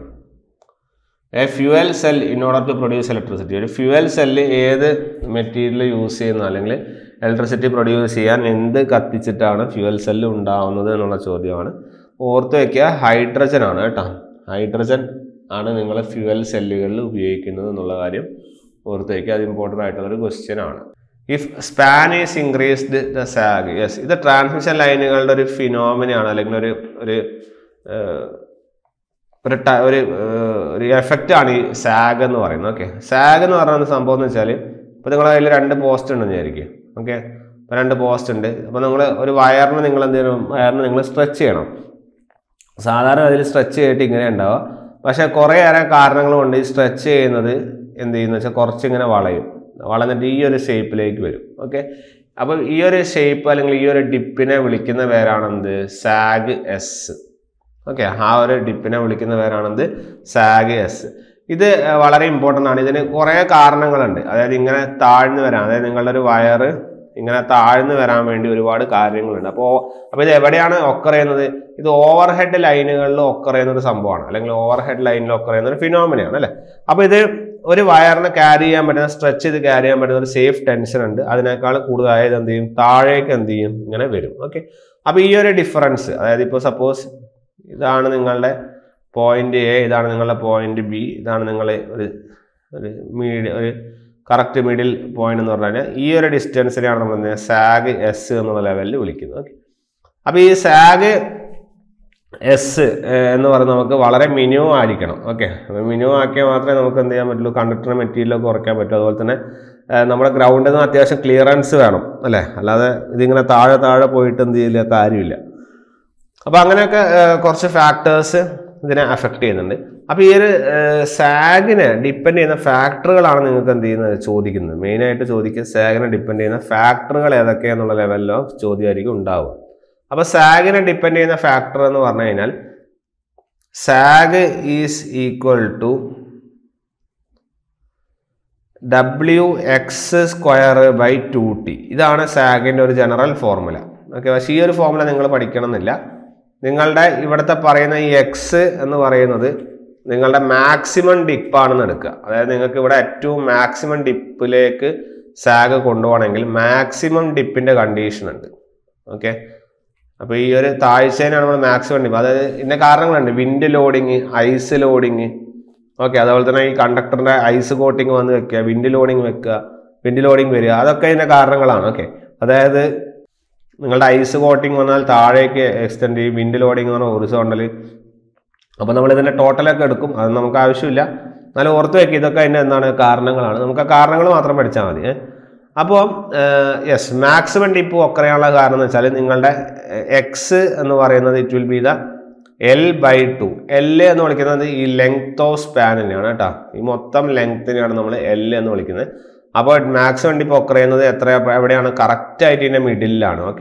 a fuel cell in order to produce electricity ഒരു ഫ്യുവൽ സെല്ല് ഏത് മെറ്റീരിയൽ യൂസ് ചെയ്യുന്ന അല്ലെങ്കിൽ ഇലക്ട്രിസിറ്റി പ്രൊഡ്യൂസ് ചെയ്യാൻ എന്ത് കത്തിച്ചിട്ടാണ് ഫ്യുവൽ സെല്ല് ഉണ്ടാവുന്നത് എന്നുള്ള ചോദ്യമാണ് ഓർത്ത് വയ്ക്കുക ഹൈഡ്രജൻ ആണ് കേട്ടോ ഹൈഡ്രജൻ ആണ് നിങ്ങൾ ഫ്യുവൽ സെല്ലുകളിൽ ഉപയോഗിക്കുന്നത് എന്നുള്ള കാര്യം ഓർത്ത് വയ്ക്കുക അത് ഇമ്പോർട്ടൻ്റ് ആയിട്ടുള്ള ഒരു ക്വസ്റ്റ്യൻ ആണ് if span is increased the sag yes ഇത് ട്രാൻസ്മിഷൻ ലൈനുകളുടെ ഒരു ഫിനോമിനയാണ് അല്ലെങ്കിൽ ഒരു ഒരു ഏഹ്, ഒരു ട- ഒരു ഏഹ്, ഒരു എഫക്റ്റ് ആണ് ഈ സാഗ് എന്ന് പറയുന്നത് ഓക്കെ സാഗ് എന്ന് പറയുന്ന സംഭവം എന്ന് വെച്ചാൽ ഇപ്പോൾ നിങ്ങളുടെ കയ്യിൽ രണ്ട് പോസ്റ്റ് ഉണ്ടെന്ന് വിചാരിക്കും ഓക്കെ ഇപ്പോൾ രണ്ട് പോസ്റ്റ് ഉണ്ട് അപ്പോൾ നിങ്ങൾ ഒരു വയറിന് നിങ്ങൾ എന്ത് ചെയ്യണം വയറിന് നിങ്ങൾ സ്ട്രെച്ച് ചെയ്യണം സാധാരണ അതിൽ സ്ട്രെച്ച് ചെയ്തിട്ട് ഇങ്ങനെ ഉണ്ടാവുക പക്ഷേ കുറേയേറെ കാരണങ്ങൾ കൊണ്ട് ഈ സ്ട്രെച്ച് ചെയ്യുന്നത് എന്ത് ചെയ്യുന്ന വെച്ചാൽ കുറച്ചിങ്ങനെ വളയും വളർന്നിട്ട് ഈ ഒരു ഷേപ്പിലേക്ക് വരും ഓക്കെ അപ്പോൾ ഈ ഒരു ഷേപ്പ് അല്ലെങ്കിൽ ഈ ഒരു ഡിപ്പിനെ വിളിക്കുന്ന പേരാണെന്ത് സാഗ് എസ് ഓക്കെ ആ ഒരു ഡിപ്പിനെ വിളിക്കുന്ന പേരാണെന്ത് സാഗ് എസ് ഇത് ഏർ, വളരെ ഇമ്പോർട്ടൻ്റ് ആണ് ഇതിന് കുറേ കാരണങ്ങളുണ്ട് അതായത് ഇങ്ങനെ താഴ്ന്നു വരാൻ അതായത് നിങ്ങളുടെ ഒരു വയറ് ഇങ്ങനെ താഴ്ന്നു വരാൻ വേണ്ടി ഒരുപാട് കാര്യങ്ങളുണ്ട് അപ്പോൾ അപ്പോൾ ഇത് എവിടെയാണ് ഒക്കർ ചെയ്യുന്നത് ഇത് ഓവർ ഹെഡ് ലൈനുകളിൽ ഒക്കർ ചെയ്യുന്ന ഒരു സംഭവമാണ് അല്ലെങ്കിൽ ഓവർ ഹെഡ് ലൈനിൽ ഒക്കർ ചെയ്യുന്ന ഒരു ഫിനോമിനയാണ് അല്ലേ അപ്പോൾ ഇത് ഒരു വയറിനെ ക്യാരി ചെയ്യാൻ പറ്റുന്ന സ്ട്രെച്ച് ചെയ്ത് ക്യാരി ചെയ്യാൻ പറ്റുന്ന ഒരു സേഫ് ടെൻഷൻ ഉണ്ട് അതിനേക്കാൾ കൂടുതലായത് എന്ത് ചെയ്യും താഴേക്ക് എന്ത് ചെയ്യും ഇങ്ങനെ വരും ഓക്കെ അപ്പോൾ ഈ ഒരു ഡിഫറൻസ് അതായത് ഇപ്പോൾ സപ്പോസ് ഇതാണ് നിങ്ങളുടെ പോയിന്റ് എ ഇതാണ് നിങ്ങളുടെ പോയിന്റ് ബി ഇതാണ് നിങ്ങളെ ഒരു ഒരു മീഡിയ ഒരു കറക്റ്റ് മിഡിൽ പോയിന്റ് എന്ന് പറഞ്ഞു കഴിഞ്ഞാൽ ഈ ഒരു ഡിസ്റ്റൻസിനെയാണ് നമ്മൾ സാഗ് എസ് എന്നുള്ള ലെവലിൽ വിളിക്കുന്നത് ഓക്കെ അപ്പോൾ ഈ സാഗ് എസ് എന്ന് പറയുന്നത് നമുക്ക് വളരെ മിനിമം ആയിരിക്കണം ഓക്കെ മിനിമം ആക്കിയാൽ മാത്രമേ നമുക്ക് എന്ത് ചെയ്യാൻ പറ്റുള്ളൂ കണ്ടക്ടർ മെറ്റീരിയലൊക്കെ കുറയ്ക്കാൻ പറ്റൂ അതുപോലെ തന്നെ ഏഹ്, നമ്മുടെ ഗ്രൗണ്ടിൽ നിന്ന് അത്യാവശ്യം ക്ലിയറൻസ് വേണം അല്ലേ അല്ലാതെ ഇതിങ്ങനെ താഴെ താഴെ പോയിട്ട് എന്ത് ചെയ്യില്ല കാര്യമില്ല അപ്പോൾ അങ്ങനെയൊക്കെ ഏഹ്, കുറച്ച് ഫാക്ടേഴ്സ് ഇതിനെ അഫക്റ്റ് ചെയ്യുന്നുണ്ട് അപ്പോൾ ഈ ഒരു സാഗിനെ ഡിപ്പെൻഡ് ചെയ്യുന്ന ഫാക്ടറുകളാണ് നിങ്ങൾക്ക് എന്ത് ചെയ്യുന്നത് ചോദിക്കുന്നത് മെയിനായിട്ട് ചോദിക്കുക സാഗിനെ ഡിപ്പെൻഡ് ചെയ്യുന്ന ഫാക്ടറുകൾ ഏതൊക്കെയാന്നുള്ള ലെവലിലോ ചോദ്യമായിരിക്കും ഉണ്ടാവുക അപ്പോൾ സാഗിനെ ഡിപ്പെൻഡ് ചെയ്യുന്ന ഫാക്ടർ എന്ന് പറഞ്ഞു കഴിഞ്ഞാൽ sag is equal to W X square by two T ഇതാണ് സാഗിൻ്റെ ഒരു ജനറൽ ഫോർമുല ഓക്കെ പക്ഷേ ഈ ഒരു ഫോർമുല നിങ്ങൾ പഠിക്കണം എന്നില്ല നിങ്ങളുടെ ഇവിടുത്തെ പറയുന്ന ഈ എക്സ് എന്ന് പറയുന്നത് നിങ്ങളുടെ മാക്സിമം ഡിപ്പാണെന്ന് എടുക്കുക അതായത് നിങ്ങൾക്ക് ഇവിടെ ഏറ്റവും മാക്സിമം ഡിപ്പിലേക്ക് സാഗ് കൊണ്ടുപോകണമെങ്കിൽ മാക്സിമം ഡിപ്പിൻ്റെ കണ്ടീഷൻ ഉണ്ട് ഓക്കെ അപ്പോൾ ഈ ഒരു താഴ്ചേനാണ് നമ്മൾ മാക്സിമം ഡിപ്പ് അതായത് ഇതിൻ്റെ കാരണങ്ങളുണ്ട് wind loading ice loading okay അതുപോലെ തന്നെ ഈ കണ്ടക്ടറിൻ്റെ ഐസ് കോട്ടിങ് വന്ന് വെക്കുക വിൻഡ് ലോഡിങ് വെക്കുക വിൻഡ് ലോഡിങ് വരിക അതൊക്കെ ഇതിൻ്റെ കാരണങ്ങളാണ് ഓക്കെ അതായത് നിങ്ങളുടെ ഐസ് കോട്ടിങ് വന്നാൽ താഴേക്ക് എക്സ്റ്റെൻഡ് ചെയ്യും വിൻഡ് ലോഡിങ് എന്ന് പറഞ്ഞാൽ ഹൊറിസോണ്ടൽ അപ്പോൾ നമ്മൾ ഇതിൻ്റെ ടോട്ടലൊക്കെ എടുക്കും അത് നമുക്ക് ആവശ്യമില്ല എന്നാലും ഓർത്ത് വെക്കുക ഇതൊക്കെ അതിൻ്റെ എന്താണ് കാരണങ്ങളാണ് നമുക്ക് ആ കാരണങ്ങൾ മാത്രം പഠിച്ചാൽ മതി ഏ. അപ്പോൾ യെസ് മാക്സിമം ഡിപ്പ് ഒക്കറിയാനുള്ള കാരണം എന്ന് വെച്ചാൽ നിങ്ങളുടെ എക്സ് എന്ന് പറയുന്നത് it will be the L by two L എന്ന് വിളിക്കുന്നത് ഈ ലെങ്ത് ഓഫ് സ്പാനിനെയാണ് കേട്ടോ ഈ മൊത്തം ലെങ്ത്തിനെയാണ് നമ്മൾ എൽ എന്ന് വിളിക്കുന്നത് അപ്പോൾ മാക്സിമം ഡിപ്പ് ഒക്കർ ചെയ്യുന്നത് എത്ര എവിടെയാണ് കറക്റ്റ് ആയിട്ട് ഇതിൻ്റെ മിഡിലാണ് ഓക്കെ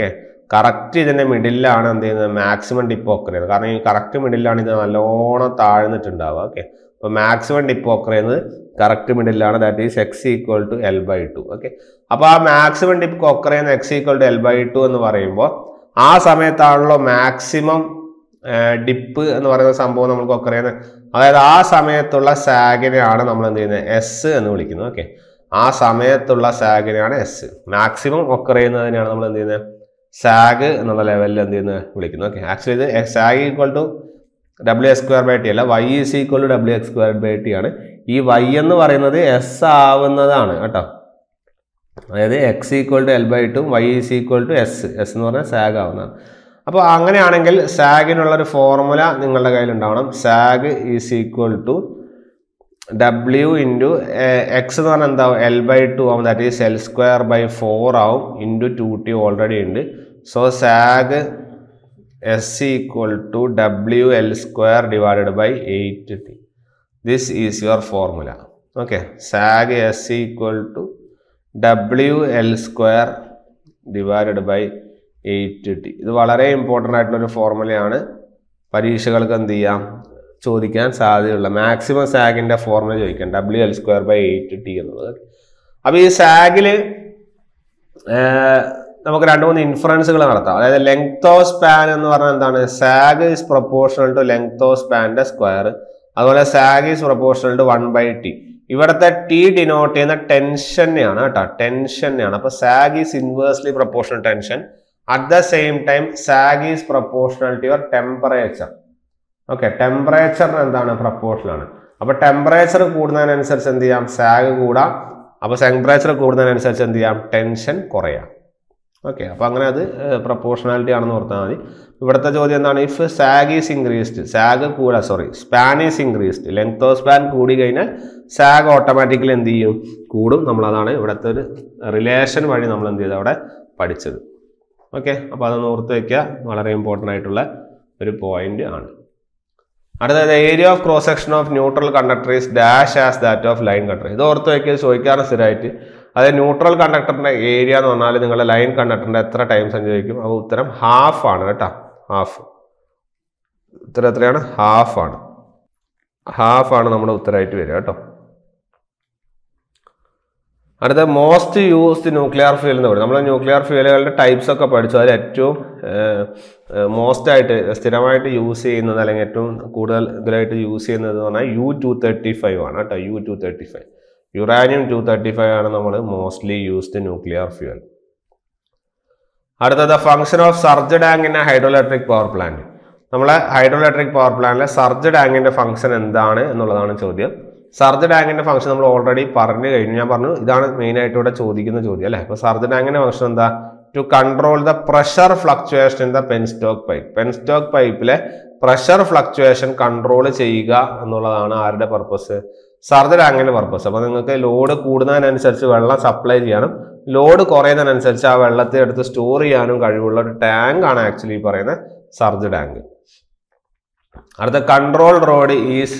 കറക്റ്റ് ഇതിൻ്റെ മിഡിലാണ് എന്ത് ചെയ്യുന്നത് മാക്സിമം ഡിപ്പ് ഓക്കർ ചെയ്യുന്നത് കാരണം ഈ കറക്റ്റ് മിഡിലാണ് ഇത് നല്ലോണം താഴ്ന്നിട്ടുണ്ടാവുക ഓക്കെ അപ്പോൾ മാക്സിമം ഡിപ്പ് ഓക്കർ ചെയ്യുന്നത് കറക്റ്റ് മിഡിലാണ് that is X equal to L by two okay അപ്പോൾ ആ മാക്സിമം ഡിപ്പ് കൊക്കർ ചെയ്യുന്ന X equal to L by two എന്ന് പറയുമ്പോൾ ആ സമയത്താണല്ലോ മാക്സിമം ഡിപ്പ് എന്ന് പറയുന്ന സംഭവം നമ്മൾ കൊക്കർ ചെയ്യുന്നത് അതായത് ആ സമയത്തുള്ള സാഗിനെയാണ് നമ്മൾ എന്ത് ചെയ്യുന്നത് എസ് എന്ന് വിളിക്കുന്നത് ഓക്കെ ആ സമയത്തുള്ള സാഗിനെയാണ് എസ് മാക്സിമം ഒക്കർ ചെയ്യുന്നതിനാണ് നമ്മൾ എന്ത് ചെയ്യുന്നത് സാഗ് എന്നുള്ള ലെവലിൽ എന്ത് ചെയ്യുന്നത് വിളിക്കുന്നത് ഓക്കെ ആക്ച്വലി ഇത് sag equal to W X square by T അല്ല Y is equal to W X square by T ആണ് ഈ വൈ എന്ന് പറയുന്നത് എസ് ആവുന്നതാണ് കേട്ടോ അതായത് X equal to L by two Y is equal to S S എന്ന് പറഞ്ഞാൽ സാഗ് ആവുന്നതാണ് അപ്പോൾ അങ്ങനെയാണെങ്കിൽ സാഗിനുള്ളൊരു ഫോർമുല നിങ്ങളുടെ കയ്യിൽ ഉണ്ടാവണം sag is equal to W into X എന്ന് പറഞ്ഞാൽ എന്താവും എൽ ബൈ ടു ആവും that is L square by four ആവും ഇൻറ്റു ടു ടി ഓൾറെഡി ഉണ്ട് so sag is equal to W L square divided by eight T this is your formula okay sag is equal to W L square divided by eight T ഇത് വളരെ important ആയിട്ടുള്ളൊരു ഫോർമുലയാണ് പരീക്ഷകൾക്ക് എന്ത് ചെയ്യാം ചോദിക്കാൻ സാധ്യതയുള്ള maximum സാഗിൻ്റെ ഫോർമുല ചോദിക്കാം W L square by eight T എന്നുള്ളത് അപ്പോൾ ഈ സാഗിൽ നമുക്ക് രണ്ട് മൂന്ന് ഇൻഫറൻസുകൾ നടത്താം അതായത് ലെങ്ത് ഓഫ് സ്പാൻ എന്ന് പറഞ്ഞാൽ എന്താണ് sag is proportional to length of സ്പാൻ്റെ സ്ക്വയർ അതുപോലെ sag is proportional to one by T ഇവിടുത്തെ ടി ഡിനോട്ട് ചെയ്യുന്ന ടെൻഷനെയാണ് കേട്ടോ ടെൻഷനെയാണ് അപ്പോൾ sag is inversely proportional tension at the same time sag is proportional to your temperature okay ടെമ്പറേച്ചറിന് എന്താണ് പ്രപ്പോർഷണൽ ആണ് അപ്പോൾ ടെമ്പറേച്ചർ കൂടുന്നതിനനുസരിച്ച് എന്ത് ചെയ്യാം സാഗ് കൂടാം അപ്പോൾ ടെമ്പറേച്ചർ കൂടുന്നതിനനുസരിച്ച് എന്ത് ചെയ്യാം ടെൻഷൻ കുറയാം ഓക്കെ അപ്പോൾ അങ്ങനെ അത് പ്രപ്പോർഷണാലിറ്റി ആണെന്ന് ഓർത്താൽ മതി ഇവിടുത്തെ ചോദ്യം എന്താണ് if sag is increased sag കൂടാ sorry span is increased length of span കൂടി കഴിഞ്ഞാൽ സാഗ് ഓട്ടോമാറ്റിക്കലി എന്ത് ചെയ്യും കൂടും നമ്മളതാണ് ഇവിടുത്തെ ഒരു റിലേഷൻ വഴി നമ്മൾ എന്ത് ചെയ്ത് അവിടെ പഠിച്ചത് ഓക്കെ അപ്പോൾ അതൊന്ന് ഓർത്ത് വയ്ക്കുക വളരെ ഇമ്പോർട്ടൻ്റ് ആയിട്ടുള്ള ഒരു പോയിന്റ് ആണ് അടുത്തത് area of cross section of neutral conductor is dash as that of line conductor ഇത് ഓർത്ത് വയ്ക്കുക ചോദിക്കാറ് സ്ഥിരമായിട്ട് അതായത് ന്യൂട്രൽ കണ്ടക്ടറിന്റെ ഏരിയ എന്ന് പറഞ്ഞാൽ നിങ്ങളുടെ ലൈൻ കണ്ടക്ടറിന്റെ എത്ര ടൈം സഞ്ചരിക്കും അപ്പോൾ ഉത്തരം ഹാഫ് ആണ് കേട്ടോ ഹാഫ് ഉത്തരം എത്രയാണ് ഹാഫ് ആണ് ഹാഫ് ആണ് നമ്മുടെ ഉത്തരമായിട്ട് വരിക കേട്ടോ അടുത്ത മോസ്റ്റ് യൂസ്ഡ് ന്യൂക്ലിയർ ഫ്യൂൽ എന്ന് പറയും നമ്മൾ ന്യൂക്ലിയർ ഫ്യൂലുകളുടെ ടൈപ്സ് ഒക്കെ പഠിച്ചു അതിൽ ഏറ്റവും മോസ്റ്റ് ആയിട്ട് സ്ഥിരമായിട്ട് യൂസ് ചെയ്യുന്നത് അല്ലെങ്കിൽ ഏറ്റവും കൂടുതൽ ഇതിലായിട്ട് യൂസ് ചെയ്യുന്നത് എന്ന് പറഞ്ഞാൽ യു ടു തേർട്ടി ഫൈവ് ആണ് കേട്ടോ U two thirty five uranium two thirty five ആണ് നമ്മൾ മോസ്റ്റ്ലി യൂസ്ഡ് ന്യൂക്ലിയർ ഫ്യൂൽ അടുത്തത് function of surge tank in hydroelectric power plant നമ്മളെ ഹൈഡ്രോ ഇലക്ട്രിക് പവർ പ്ലാന്റിലെ സർജ് ടാങ്കിന്റെ ഫംഗ്ഷൻ എന്താണ് എന്നുള്ളതാണ് ചോദ്യം സർജ് ടാങ്കിന്റെ ഫംഗ്ഷൻ നമ്മൾ ഓൾറെഡി പറഞ്ഞു കഴിഞ്ഞു ഞാൻ പറഞ്ഞു ഇതാണ് മെയിൻ ആയിട്ട് ഇവിടെ ചോദിക്കുന്ന ചോദ്യം അല്ലേ അപ്പോൾ സർജ് ടാങ്കിന്റെ ഫംഗ്ഷൻ എന്താ to control the pressure fluctuation in the penstock pipe penstock പൈപ്പിലെ പ്രഷർ ഫ്ലക്ച്വേഷൻ കൺട്രോൾ ചെയ്യുക എന്നുള്ളതാണ് ആരുടെ പർപ്പസ് സർജ് ടാങ്കിന്റെ പർപ്പസ് അപ്പോൾ നിങ്ങൾക്ക് ലോഡ് കൂടുന്നതിനനുസരിച്ച് വെള്ളം സപ്ലൈ ചെയ്യാനും ലോഡ് കുറയുന്നതിനനുസരിച്ച് ആ വെള്ളത്തെ എടുത്ത് സ്റ്റോർ ചെയ്യാനും കഴിവുള്ള ഒരു ടാങ്ക് ആണ് ആക്ച്വലി ഈ പറയുന്ന സർജ് ടാങ്ക് അടുത്ത control rod is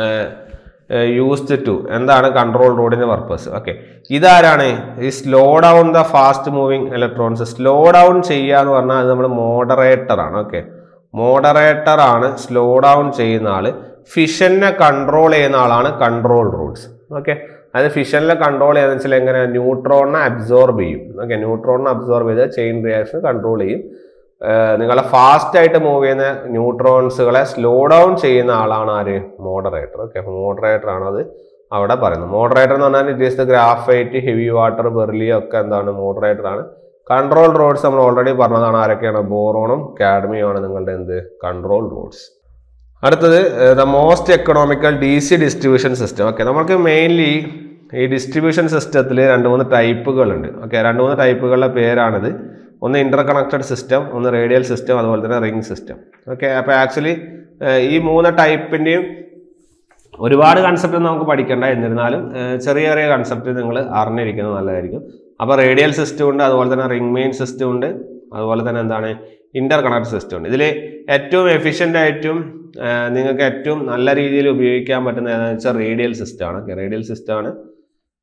used to എന്താണ് കൺട്രോൾ റോഡിന്റെ പർപ്പസ് ഓക്കെ ഇതാരാണ് ഈ slow down the fast moving electrons slow down ചെയ്യുക എന്ന് പറഞ്ഞാൽ അത് നമ്മൾ മോഡറേറ്റർ ആണ് ഓക്കെ മോഡറേറ്റർ ആണ് സ്ലോ ഡൗൺ ചെയ്യുന്ന ആള് ഫിഷനെ കൺട്രോൾ ചെയ്യുന്ന ആളാണ് കൺട്രോൾ റോഡ്സ് ഓക്കെ അത് ഫിഷനിലെ കൺട്രോൾ ചെയ്യുന്ന വെച്ചാൽ എങ്ങനെ ന്യൂട്രോണിനെ അബ്സോർബ് ചെയ്യും ഓക്കെ ന്യൂട്രോണിനെ അബ്സോർബ് ചെയ്ത് ചെയിൻ റിയാക്ഷൻ കൺട്രോൾ ചെയ്യും നിങ്ങളെ ഫാസ്റ്റ് ആയിട്ട് മൂവ് ചെയ്യുന്ന ന്യൂട്രോൺസുകളെ സ്ലോ ഡൗൺ ചെയ്യുന്ന ആളാണ് ആര് മോഡറേറ്റർ ഓക്കെ മോഡറേറ്റർ ആണ് അത് അവിടെ പറയുന്നത് മോഡറേറ്റർ എന്ന് പറഞ്ഞാൽ it is the graphite heavy water ബെർലിയോ ഒക്കെ എന്താണ് മോഡറേറ്റർ ആണ് കൺട്രോൾ റോഡ്സ് നമ്മൾ ഓൾറെഡി പറഞ്ഞതാണ് ആരൊക്കെയാണ് ബോറോണും കാഡ്മിയും ആണ് നിങ്ങളുടെ എന്ത് കൺട്രോൾ റോഡ്സ് അടുത്തത് the most economical D C distribution system okay നമുക്ക് മെയിൻലി ഈ ഡിസ്ട്രിബ്യൂഷൻ സിസ്റ്റത്തിൽ രണ്ട് മൂന്ന് ടൈപ്പുകളുണ്ട് ഓക്കെ രണ്ട് മൂന്ന് ടൈപ്പുകളുടെ പേരാണിത് ഒന്ന് ഇന്റർ കണക്റ്റഡ് സിസ്റ്റം ഒന്ന് റേഡിയൽ സിസ്റ്റം അതുപോലെ തന്നെ റിംഗ് സിസ്റ്റം ഓക്കെ അപ്പോൾ ആക്ച്വലി ഈ മൂന്ന് ടൈപ്പിൻ്റെയും ഒരുപാട് കൺസെപ്റ്റ് നമുക്ക് പഠിക്കണ്ട എന്നിരുന്നാലും ഏഹ് ചെറിയ ചെറിയ കൺസെപ്റ്റ് നിങ്ങൾ അറിഞ്ഞിരിക്കുന്നത് നല്ലതായിരിക്കും അപ്പോൾ റേഡിയൽ സിസ്റ്റം ഉണ്ട് അതുപോലെ തന്നെ റിംഗ് മെയിൻ സിസ്റ്റം ഉണ്ട് അതുപോലെ തന്നെ എന്താണ് ഇന്റർ കണക്ട് സിസ്റ്റം ഉണ്ട് ഇതിൽ ഏറ്റവും എഫിഷ്യൻ്റ് ആയിട്ടും ഏഹ് നിങ്ങൾക്ക് ഏറ്റവും നല്ല രീതിയിൽ ഉപയോഗിക്കാൻ പറ്റുന്ന ഏതാണെന്ന് വെച്ചാൽ റേഡിയൽ സിസ്റ്റം ആണ് റേഡിയൽ സിസ്റ്റം ആണ്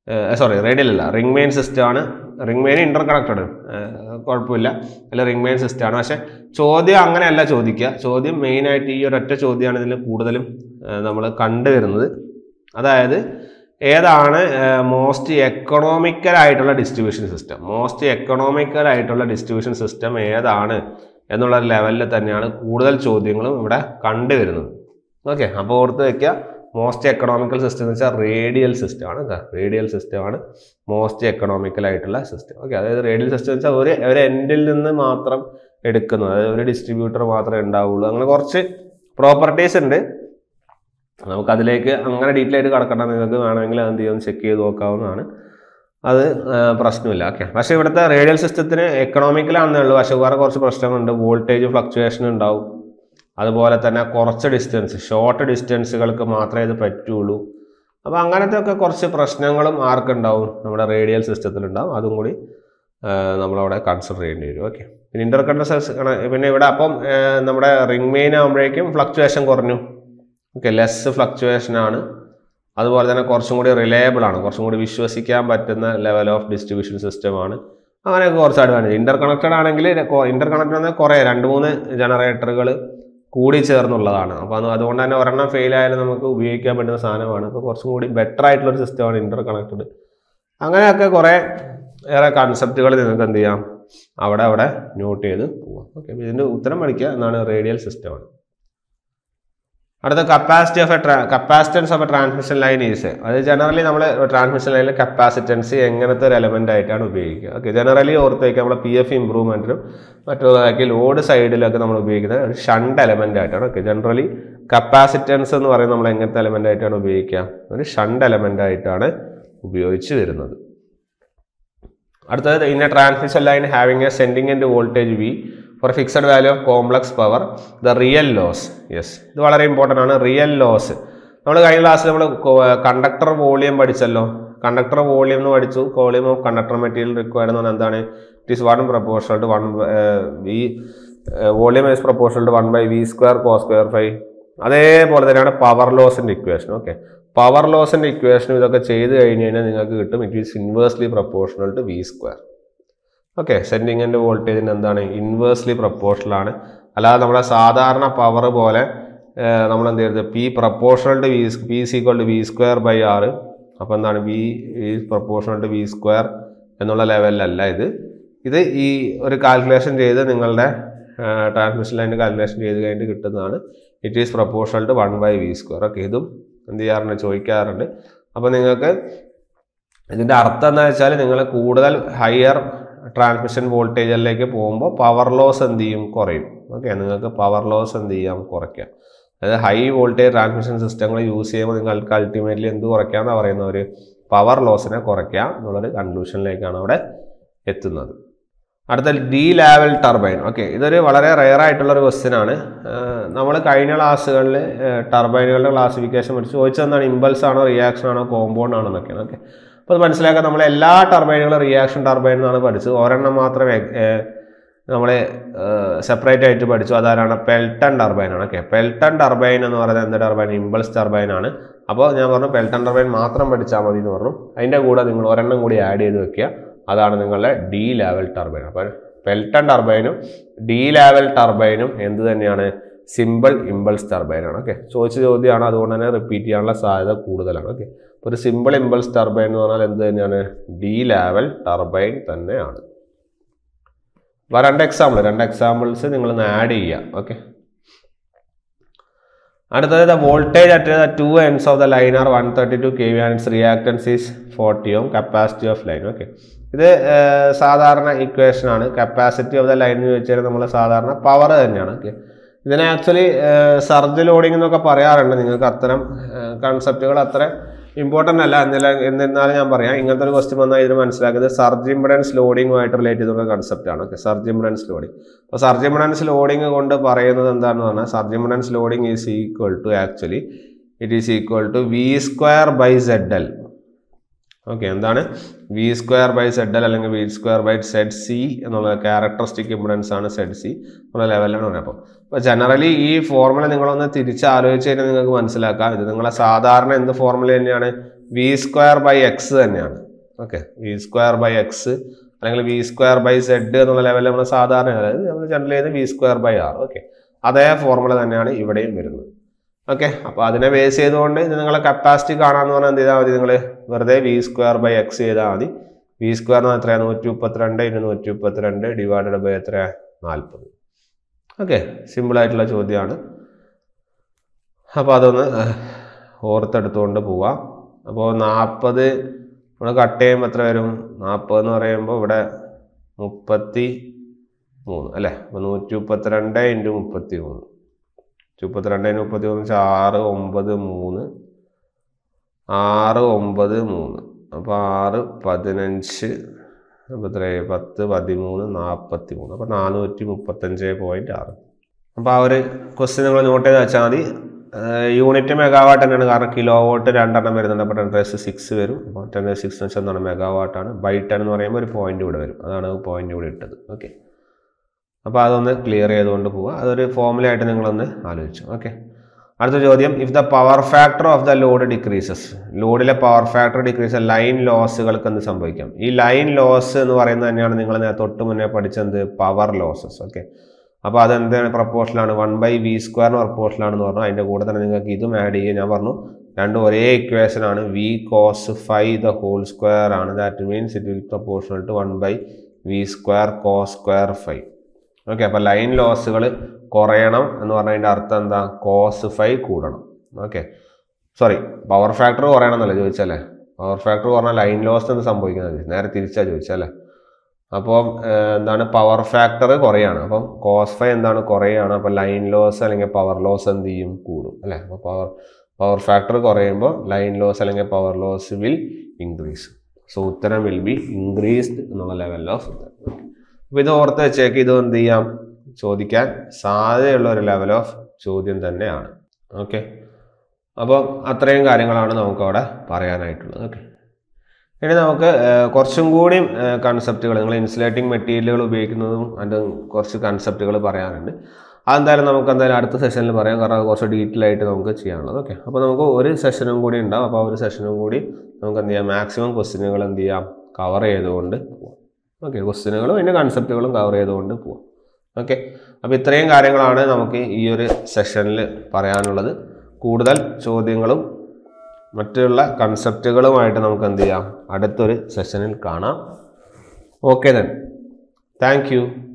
സോറി റേഡിയൽ അല്ല റിംഗ് മെയിൻ സിസ്റ്റം ആണ് റിംഗ് മെയിൻ ഇന്റർ കണക്റ്റഡ് കുഴപ്പമില്ല അല്ല റിംഗ് മെയിൻ സിസ്റ്റം ആണ് പക്ഷെ ചോദ്യം അങ്ങനെയല്ല ചോദിക്കുക ചോദ്യം മെയിനായിട്ട് ഈ ഒരൊറ്റ ചോദ്യമാണ് ഇതിൽ കൂടുതലും നമ്മൾ കണ്ടുവരുന്നത് അതായത് ഏതാണ് മോസ്റ്റ് എക്കണോമിക്കൽ ആയിട്ടുള്ള ഡിസ്ട്രിബ്യൂഷൻ സിസ്റ്റം മോസ്റ്റ് എക്കണോമിക്കൽ ആയിട്ടുള്ള ഡിസ്ട്രിബ്യൂഷൻ സിസ്റ്റം ഏതാണ് എന്നുള്ള ലെവലിൽ തന്നെയാണ് കൂടുതൽ ചോദ്യങ്ങളും ഇവിടെ കണ്ടുവരുന്നത് ഓക്കെ അപ്പോൾ ഓർത്ത് വെക്കുക മോസ്റ്റ് എക്കണോമിക്കൽ സിസ്റ്റം എന്ന് വെച്ചാൽ റേഡിയൽ സിസ്റ്റം ആണ് റേഡിയൽ സിസ്റ്റം ആണ് മോസ്റ്റ് എക്കണോമിക്കൽ ആയിട്ടുള്ള സിസ്റ്റം ഓക്കെ അതായത് റേഡിയൽ സിസ്റ്റം എന്ന് വെച്ചാൽ ഒരു ഒരു എൻഡിൽ നിന്ന് മാത്രം എടുക്കുന്നത് അതായത് ഒരു ഡിസ്ട്രിബ്യൂട്ടർ മാത്രമേ ഉണ്ടാവുള്ളൂ അങ്ങനെ കുറച്ച് പ്രോപ്പർട്ടീസ് ഉണ്ട് നമുക്ക് അതിലേക്ക് അങ്ങനെ ഡീറ്റെയിൽ ആയിട്ട് കിടക്കണ്ട നിങ്ങൾക്ക് വേണമെങ്കിൽ അത് എന്ത് ചെയ്യും ചെക്ക് ചെയ്ത് നോക്കാവുന്നതാണ് അത് ആ, പ്രശ്നമില്ല ഓക്കെ പക്ഷേ ഇവിടുത്തെ റേഡിയൽ സിസ്റ്റത്തിന് എക്കണോമിക്കലാണെന്നേ ഉള്ളൂ പക്ഷേ വേറെ കുറച്ച് പ്രശ്നങ്ങളുണ്ട് വോൾട്ടേജ് ഫ്ലക്ച്വേഷൻ ഉണ്ടാവും അതുപോലെ തന്നെ കുറച്ച് ഡിസ്റ്റൻസ് ഷോർട്ട് ഡിസ്റ്റൻസുകൾക്ക് മാത്രമേ ഇത് പറ്റുള്ളൂ അപ്പോൾ അങ്ങനത്തെ ഒക്കെ കുറച്ച് പ്രശ്നങ്ങളും ആർക്കുണ്ടാവും നമ്മുടെ റേഡിയൽ സിസ്റ്റത്തിലുണ്ടാവും അതും കൂടി ആ, നമ്മളവിടെ കൺസിഡർ ചെയ്യേണ്ടി വരും ഓക്കെ പിന്നെ ഇന്റർ കണ്ടൻസേഴ്സ് പിന്നെ ഇവിടെ അപ്പം ആ, നമ്മുടെ റിംഗ് മെയിൻ ആകുമ്പോഴേക്കും ഫ്ലക്ച്വേഷൻ കുറഞ്ഞു ഓക്കെ ലെസ് ഫ്ലക്ച്വേഷൻ ആണ് അതുപോലെ തന്നെ കുറച്ചും കൂടി റിലയബിൾ ആണ് കുറച്ചും കൂടി വിശ്വസിക്കാൻ പറ്റുന്ന ലെവൽ ഓഫ് ഡിസ്ട്രിബ്യൂഷൻ സിസ്റ്റമാണ് അങ്ങനെയൊക്കെ കുറച്ച് അഡ്വാൻറ്റേജ് ഇന്റർ കണക്റ്റഡ് ആണെങ്കിൽ ഇന്റർ കണക്റ്റഡ് ആണെങ്കിൽ കുറേ രണ്ട് മൂന്ന് ജനറേറ്ററുകൾ കൂടി ചേർന്നുള്ളതാണ് അപ്പോൾ അത് അതുകൊണ്ട് തന്നെ ഒരെണ്ണം ഫെയിൽ ആയാലും നമുക്ക് ഉപയോഗിക്കാൻ പറ്റുന്ന സാധനമാണ് അപ്പോൾ കുറച്ചും കൂടി ബെറ്റർ ആയിട്ടുള്ളൊരു സിസ്റ്റമാണ് ഇന്റർ കണക്റ്റഡ് അങ്ങനെയൊക്കെ കുറേ ഏറെ കൺസെപ്റ്റുകൾ നിങ്ങൾക്ക് എന്ത് ചെയ്യാം അവിടെ അവിടെ നോട്ട് ചെയ്ത് പോവാം ഓക്കെ ഇതിൻ്റെ ഉത്തരം പഠിക്കുക എന്നാണ് റേഡിയൽ സിസ്റ്റമാണ് അടുത്ത capacity of a capacitance of a transmission line is അത് ജനറലി നമ്മൾ ട്രാൻസ്മിഷൻ ലൈനിൽ കപ്പാസിറ്റൻസ് എങ്ങനത്തെ ഒരു എലമെന്റ് ആയിട്ടാണ് ഉപയോഗിക്കുക ഓക്കെ ജനറലി ഓർത്ത് വയ്ക്കുക നമ്മൾ പി എഫ് ഇമ്പ്രൂവ്മെന്റിനും മറ്റുള്ളതാക്കി ലോഡ് സൈഡിലൊക്കെ നമ്മൾ ഉപയോഗിക്കുന്ന ഒരു ഷണ്ട് എലമെന്റ് ആയിട്ടാണ് ഓക്കെ ജനറലി കപ്പാസിറ്റൻസ് എന്ന് പറയുന്നത് നമ്മൾ എങ്ങനത്തെ എലമെന്റ് ആയിട്ടാണ് ഉപയോഗിക്കുക ഒരു ഷണ്ട് എലമെന്റ് ആയിട്ടാണ് ഉപയോഗിച്ച് വരുന്നത് അടുത്തത് in a transmission line having a sending end voltage V for fixed value of complex power the real loss yes ഇത് വളരെ ഇമ്പോർട്ടൻ്റ് ആണ് റിയൽ ലോസ് നമ്മൾ കഴിഞ്ഞ ക്ലാസ്സിൽ നമ്മൾ കണ്ടക്ടർ വോളിയം പഠിച്ചല്ലോ കണ്ടക്ടർ വോളിയം എന്ന് പഠിച്ചു volume of conductor material required എന്ന് പറഞ്ഞാൽ എന്താണ് it is one proportional to one V volume is proportional to one by V square cos square phi അതേപോലെ തന്നെയാണ് പവർ ലോസിൻ്റെ ഇക്വേഷൻ ഓക്കെ പവർ ലോസിൻ്റെ ഇക്വേഷനും ഇതൊക്കെ ചെയ്ത് കഴിഞ്ഞ് കഴിഞ്ഞാൽ നിങ്ങൾക്ക് കിട്ടും it is inversely proportional to V square okay sending end വോൾട്ടേജിന് എന്താണ് ഇൻവേഴ്സ്ലി പ്രപ്പോർഷണൽ ആണ് അല്ലാതെ നമ്മുടെ സാധാരണ പവർ പോലെ നമ്മൾ എന്ത് ചെയ്യരുത് P proportional to V P is equal to V square by R അപ്പോൾ എന്താണ് V is proportional to V square എന്നുള്ള ലെവലിലല്ല ഇത് ഇത് ഈ ഒരു കാൽക്കുലേഷൻ ചെയ്ത് നിങ്ങളുടെ ട്രാൻസ്മിഷൻ ലൈൻ്റെ കാൽക്കുലേഷൻ ചെയ്ത് കഴിഞ്ഞിട്ട് കിട്ടുന്നതാണ് it is proportional to one by V square okay ഇതും എന്ത് ചെയ്യാറുണ്ട് ചോദിക്കാറുണ്ട് അപ്പോൾ നിങ്ങൾക്ക് ഇതിൻ്റെ അർത്ഥം എന്താ വെച്ചാൽ നിങ്ങൾ കൂടുതൽ ഹയർ ട്രാൻസ്മിഷൻ വോൾട്ടേജിലേക്ക് പോകുമ്പോൾ പവർ ലോസ് എന്ത് ചെയ്യും കുറയും ഓക്കെ നിങ്ങൾക്ക് പവർ ലോസ് എന്ത് ചെയ്യാം കുറയ്ക്കാം അതായത് ഹൈ വോൾട്ടേജ് ട്രാൻസ്മിഷൻ സിസ്റ്റങ്ങൾ യൂസ് ചെയ്യുമ്പോൾ നിങ്ങൾക്ക് അൾട്ടിമേറ്റ്ലി എന്ത് കുറയ്ക്കാമെന്ന് പറയുന്ന ഒരു പവർ ലോസിനെ കുറയ്ക്കാം എന്നുള്ളൊരു കൺക്ലൂഷനിലേക്കാണ് അവിടെ എത്തുന്നത് അടുത്ത ഡി ലെവൽ ടർബൈൻ ഓക്കെ ഇതൊരു വളരെ റെയർ ആയിട്ടുള്ള ഒരു ക്വസ്റ്റ്യൻ ആണ് നമ്മൾ കഴിഞ്ഞ ക്ലാസ്സുകളിൽ ടർബൈനുകളുടെ ക്ലാസിഫിക്കേഷൻ പഠിച്ചു ചോദിച്ചത് എന്താണ് ഇമ്പൾസ് ആണോ റിയാക്ഷൻ ആണോ കോമ്പൗണ്ട് ആണോ എന്നൊക്കെയാണ് ഓക്കെ അപ്പോൾ അത് മനസ്സിലാക്കാൻ നമ്മൾ എല്ലാ ടർബൈനുകളും റിയാക്ഷൻ ടർബൈൻ എന്നാണ് പഠിച്ചത് ഒരെണ്ണം മാത്രമേ നമ്മൾ സെപ്പറേറ്റ് ആയിട്ട് പഠിച്ചു അതാരാണ് പെൽട്ടൺ ടർബൈൻ ആണ് ഓക്കെ പെൽട്ടൺ ടർബൈൻ എന്ന് പറയുന്നത് എന്ത് ടർബൈൻ ഇമ്പൾസ് ടർബൈൻ ആണ് അപ്പോൾ ഞാൻ പറഞ്ഞു പെൽട്ടൺ ടർബൈൻ മാത്രം പഠിച്ചാൽ മതി എന്ന് പറഞ്ഞു അതിൻ്റെ കൂടെ നിങ്ങൾ ഒരെണ്ണം കൂടി ആഡ് ചെയ്ത് വെക്കുക അതാണ് നിങ്ങളുടെ ഡി ലെവൽ ടർബൈൻ അപ്പോൾ പെൽട്ടൺ ടർബൈനും ഡി ലെവൽ ടർബൈനും എന്ത് തന്നെയാണ് സിമ്പിൾ ഇമ്പൾസ് ടർബൈൻ ആണ് ഓക്കെ ചോദിച്ച ചോദ്യമാണ് അതുകൊണ്ട് തന്നെ റിപ്പീറ്റ് ചെയ്യാനുള്ള സാധ്യത കൂടുതലാണ് ഓക്കെ അപ്പോൾ ഒരു സിമ്പിൾ ഇമ്പൾസ് ടർബൈൻ എന്ന് പറഞ്ഞാൽ എന്ത് തന്നെയാണ് ഡി ലെവൽ ടർബൈൻ തന്നെയാണ് അപ്പോൾ രണ്ട് എക്സാമ്പിൾ രണ്ട് എക്സാമ്പിൾസ് നിങ്ങൾ ആഡ് ചെയ്യുക ഓക്കെ അടുത്തത് the voltage at the two ends of the line are one thirty two K V and its reactance is forty ohm capacity of line okay ഇത് ഏഹ്, സാധാരണ ഇക്വേഷൻ ആണ് കപ്പാസിറ്റി ഓഫ് ദ ലൈൻ എന്ന് ചോദിച്ചാൽ നമ്മൾ സാധാരണ power തന്നെയാണ് okay ഇതിനെ ആക്ച്വലി സർജ് ലോഡിംഗ് എന്നൊക്കെ പറയാറുണ്ട് നിങ്ങൾക്ക് അത്തരം കൺസെപ്റ്റുകൾ അത്ര ഇമ്പോർട്ടൻ്റ് അല്ല എന്നില്ല എന്നിരുന്നാലും ഞാൻ പറയാം ഇങ്ങനത്തെ ഒരു ക്വസ്റ്റ്യൻ വന്നാൽ ഇതിന് മനസ്സിലാക്കുന്നത് സർജ് ഇംപഡൻസ് ലോഡിങ്ങുമായിട്ട് റിലേറ്റ് ചെയ്തുള്ള കൺസെപ്റ്റ് ആണ് ഓക്കെ സർജ് ഇംപഡൻസ് ലോഡിംഗ് അപ്പോൾ സർജ് ഇംപഡൻസ് ലോഡിംഗ് കൊണ്ട് പറയുന്നത് എന്താണെന്ന് പറഞ്ഞാൽ surge impedance loading is equal to actually it is equal to V square by Z L okay എന്താണ് V square by Z L അല്ലെങ്കിൽ V square by Z C എന്നുള്ള characteristic impedance ആണ് Z C എന്നുള്ള ലെവലിലാണ് പറയുന്നത് അപ്പോൾ അപ്പോൾ generally ഈ ഫോർമുല നിങ്ങളൊന്ന് തിരിച്ച് ആലോചിച്ച് കഴിഞ്ഞാൽ നിങ്ങൾക്ക് മനസ്സിലാക്കാം ഇത് നിങ്ങളെ സാധാരണ എന്ത് ഫോർമുല തന്നെയാണ് വി സ്ക്വയർ ബൈ എക്സ് തന്നെയാണ് okay V square by X അല്ലെങ്കിൽ വി സ്ക്വയർ ബൈ സെഡ് എന്നുള്ള ലെവലിൽ നമ്മൾ സാധാരണ അതായത് നമ്മൾ ജനറൽ ചെയ്യുന്നത് V square by R okay അതേ ഫോർമുല തന്നെയാണ് ഇവിടെയും വരുന്നത് ഓക്കെ അപ്പോൾ അതിനെ ബേസ് ചെയ്തുകൊണ്ട് ഇത് നിങ്ങളെ കപ്പാസിറ്റി കാണാമെന്ന് പറഞ്ഞാൽ എന്ത് ചെയ്താൽ മതി നിങ്ങൾ വെറുതെ വി സ്ക്വയർ ബൈ എക്സ് ചെയ്താൽ മതി വി സ്ക്വയർ എന്ന് എത്രയാണ് നൂറ്റി മുപ്പത്തിരണ്ട് ഇന്ന് നൂറ്റി മുപ്പത്തിരണ്ട് ഡിവൈഡഡ് ബൈ എത്ര നാൽപ്പത് ഓക്കെ സിമ്പിളായിട്ടുള്ള ചോദ്യമാണ് അപ്പോൾ അതൊന്ന് ഓർത്തെടുത്തുകൊണ്ട് പോവാം അപ്പോൾ നാൽപ്പത് നമ്മൾ കട്ട് ചെയ്യുമ്പോൾ എത്ര വരും നാൽപ്പത് എന്ന് പറയുമ്പോൾ ഇവിടെ മുപ്പത്തി മൂന്ന് അല്ലേ അപ്പോൾ നൂറ്റി മുപ്പത്തിരണ്ട് ഇൻറ്റു മുപ്പത്തി മൂന്ന് നൂറ്റി മുപ്പത്തിരണ്ട് ഇൻറ്റു മുപ്പത്തി മൂന്ന് വെച്ചാൽ ആറ് ഒമ്പത് മൂന്ന് ആറ് ഒമ്പത് മൂന്ന് അപ്പോൾ ആറ് പതിനഞ്ച് അപ്പോൾ എത്രയായി പത്ത് പതിമൂന്ന് നാൽപ്പത്തി മൂന്ന് അപ്പോൾ നാനൂറ്റി മുപ്പത്തഞ്ച് പോയിൻറ്റ് ആറ് അപ്പോൾ ആ ഒരു ക്വസ്റ്റ്യൻ നിങ്ങൾ നോട്ട് ചെയ്ത് വെച്ചാൽ മതി യൂണിറ്റ് മെഗാവാട്ട് തന്നെയാണ് കാരണം കിലോ വോട്ട് രണ്ടെണ്ണം വരുന്നുണ്ട് അപ്പോൾ ടെൻ റേസ് സിക്സ് വരും അപ്പോൾ ടെൻ റേസ് സിക്സ് വെച്ചാൽ എന്താണ് മെഗാവാട്ടാണ് ബൈ ടെൻ എന്ന് പറയുമ്പോൾ ഒരു പോയിന്റ് ഇവിടെ വരും അതാണ് പോയിന്റ് ഇവിടെ ഇട്ടത് ഓക്കെ അപ്പോൾ അതൊന്ന് ക്ലിയർ ചെയ്തുകൊണ്ട് പോവുക അതൊരു ഫോമുലയായിട്ട് നിങ്ങളൊന്ന് ആലോചിച്ചു ഓക്കെ അടുത്ത ചോദ്യം if the power factor of the load decreases ലോഡിലെ പവർ ഫാക്ടർ ഡിക്രീസ് ലൈൻ ലോസുകൾക്ക് എന്ത് സംഭവിക്കാം ഈ ലൈൻ ലോസ് എന്ന് പറയുന്നത് തന്നെയാണ് നിങ്ങൾ തൊട്ട് മുന്നേ പഠിച്ചത് പവർ ലോസസ് ഓക്കെ അപ്പോൾ അതെന്താണ് പ്രപ്പോർഷനാണ് വൺ ബൈ വി സ്ക്വയറിന് പ്രപ്പോർഷനാണെന്ന് പറഞ്ഞു അതിൻ്റെ കൂടെ തന്നെ നിങ്ങൾക്ക് ഇതും ആഡ് ചെയ്യുക ഞാൻ പറഞ്ഞു രണ്ടും ഒരേ ഇക്വേഷൻ ആണ് V cos phi the whole square ആണ് that means it will proportional to one by V square cos square phi okay അപ്പോൾ ലൈൻ ലോസുകൾ കുറയണം എന്ന് പറഞ്ഞതിൻ്റെ അർത്ഥം എന്താ കോസ് ഫൈവ് കൂടണം ഓക്കെ സോറി പവർ ഫാക്ടർ കുറയണം എന്നല്ല ചോദിച്ചല്ലേ പവർ ഫാക്ടർ കുറഞ്ഞാൽ ലൈൻ ലോസ് എന്ന് സംഭവിക്കുന്നത് നേരെ തിരിച്ചാ ചോദിച്ചല്ലേ അപ്പോൾ എന്താണ് പവർ ഫാക്ടർ കുറയാണ് അപ്പം കോസ് ഫൈവ് എന്താണ് കുറയാണ് അപ്പോൾ ലൈൻ ലോസ് അല്ലെങ്കിൽ പവർ ലോസ് എന്ത് ചെയ്യും കൂടും അല്ലേ അപ്പോൾ പവർ പവർ ഫാക്ടർ കുറയുമ്പോൾ ലൈൻ ലോസ് അല്ലെങ്കിൽ power loss will increase so ഉത്തരം വിൽ ബി ഇൻക്രീസ്ഡ് എന്നുള്ള ലെവൽ ഓഫ് ഉത്തരം അപ്പോൾ ഇത് ഓർത്ത് വെച്ചേക്ക് ഇത് എന്ത് ചെയ്യാം ചോദിക്കാൻ സാധ്യതയുള്ള ഒരു ലെവൽ ഓഫ് ചോദ്യം തന്നെയാണ് ഓക്കെ അപ്പോൾ അത്രയും കാര്യങ്ങളാണ് നമുക്കവിടെ പറയാനായിട്ടുള്ളത് ഓക്കെ ഇനി നമുക്ക് ഏഹ്, കുറച്ചും കൂടി കൺസെപ്റ്റുകൾ നിങ്ങൾ ഇൻസുലേറ്റിംഗ് മെറ്റീരിയലുകൾ ഉപയോഗിക്കുന്നതും അതിൻ്റെ കുറച്ച് കൺസെപ്റ്റുകൾ പറയാനുണ്ട് അതെന്തായാലും നമുക്ക് എന്തായാലും അടുത്ത സെഷനിൽ പറയാം കാരണം അത് കുറച്ച് ഡീറ്റെയിൽ ആയിട്ട് നമുക്ക് ചെയ്യാനുള്ളത് ഓക്കെ അപ്പോൾ നമുക്ക് ഒരു സെഷനും കൂടി ഉണ്ടാവും അപ്പോൾ ആ ഒരു സെഷനും കൂടി നമുക്ക് എന്ത് ചെയ്യാം മാക്സിമം ക്വസ്റ്റ്യനുകൾ എന്ത് ചെയ്യാം കവർ ചെയ്തുകൊണ്ട് പോവാം ഓക്കെ ക്വസ്റ്റ്യനുകളും അതിൻ്റെ കൺസെപ്റ്റുകളും കവർ ചെയ്തുകൊണ്ട് പോവാം ഓക്കെ അപ്പോൾ ഇത്രയും കാര്യങ്ങളാണ് നമുക്ക് ഈ ഒരു സെഷനിൽ പറയാനുള്ളത് കൂടുതൽ ചോദ്യങ്ങളും മറ്റുള്ള കൺസെപ്റ്റുകളുമായിട്ട് നമുക്ക് എന്ത് ചെയ്യാം അടുത്തൊരു സെഷനിൽ കാണാം ഓക്കെ ദെൻ താങ്ക് യു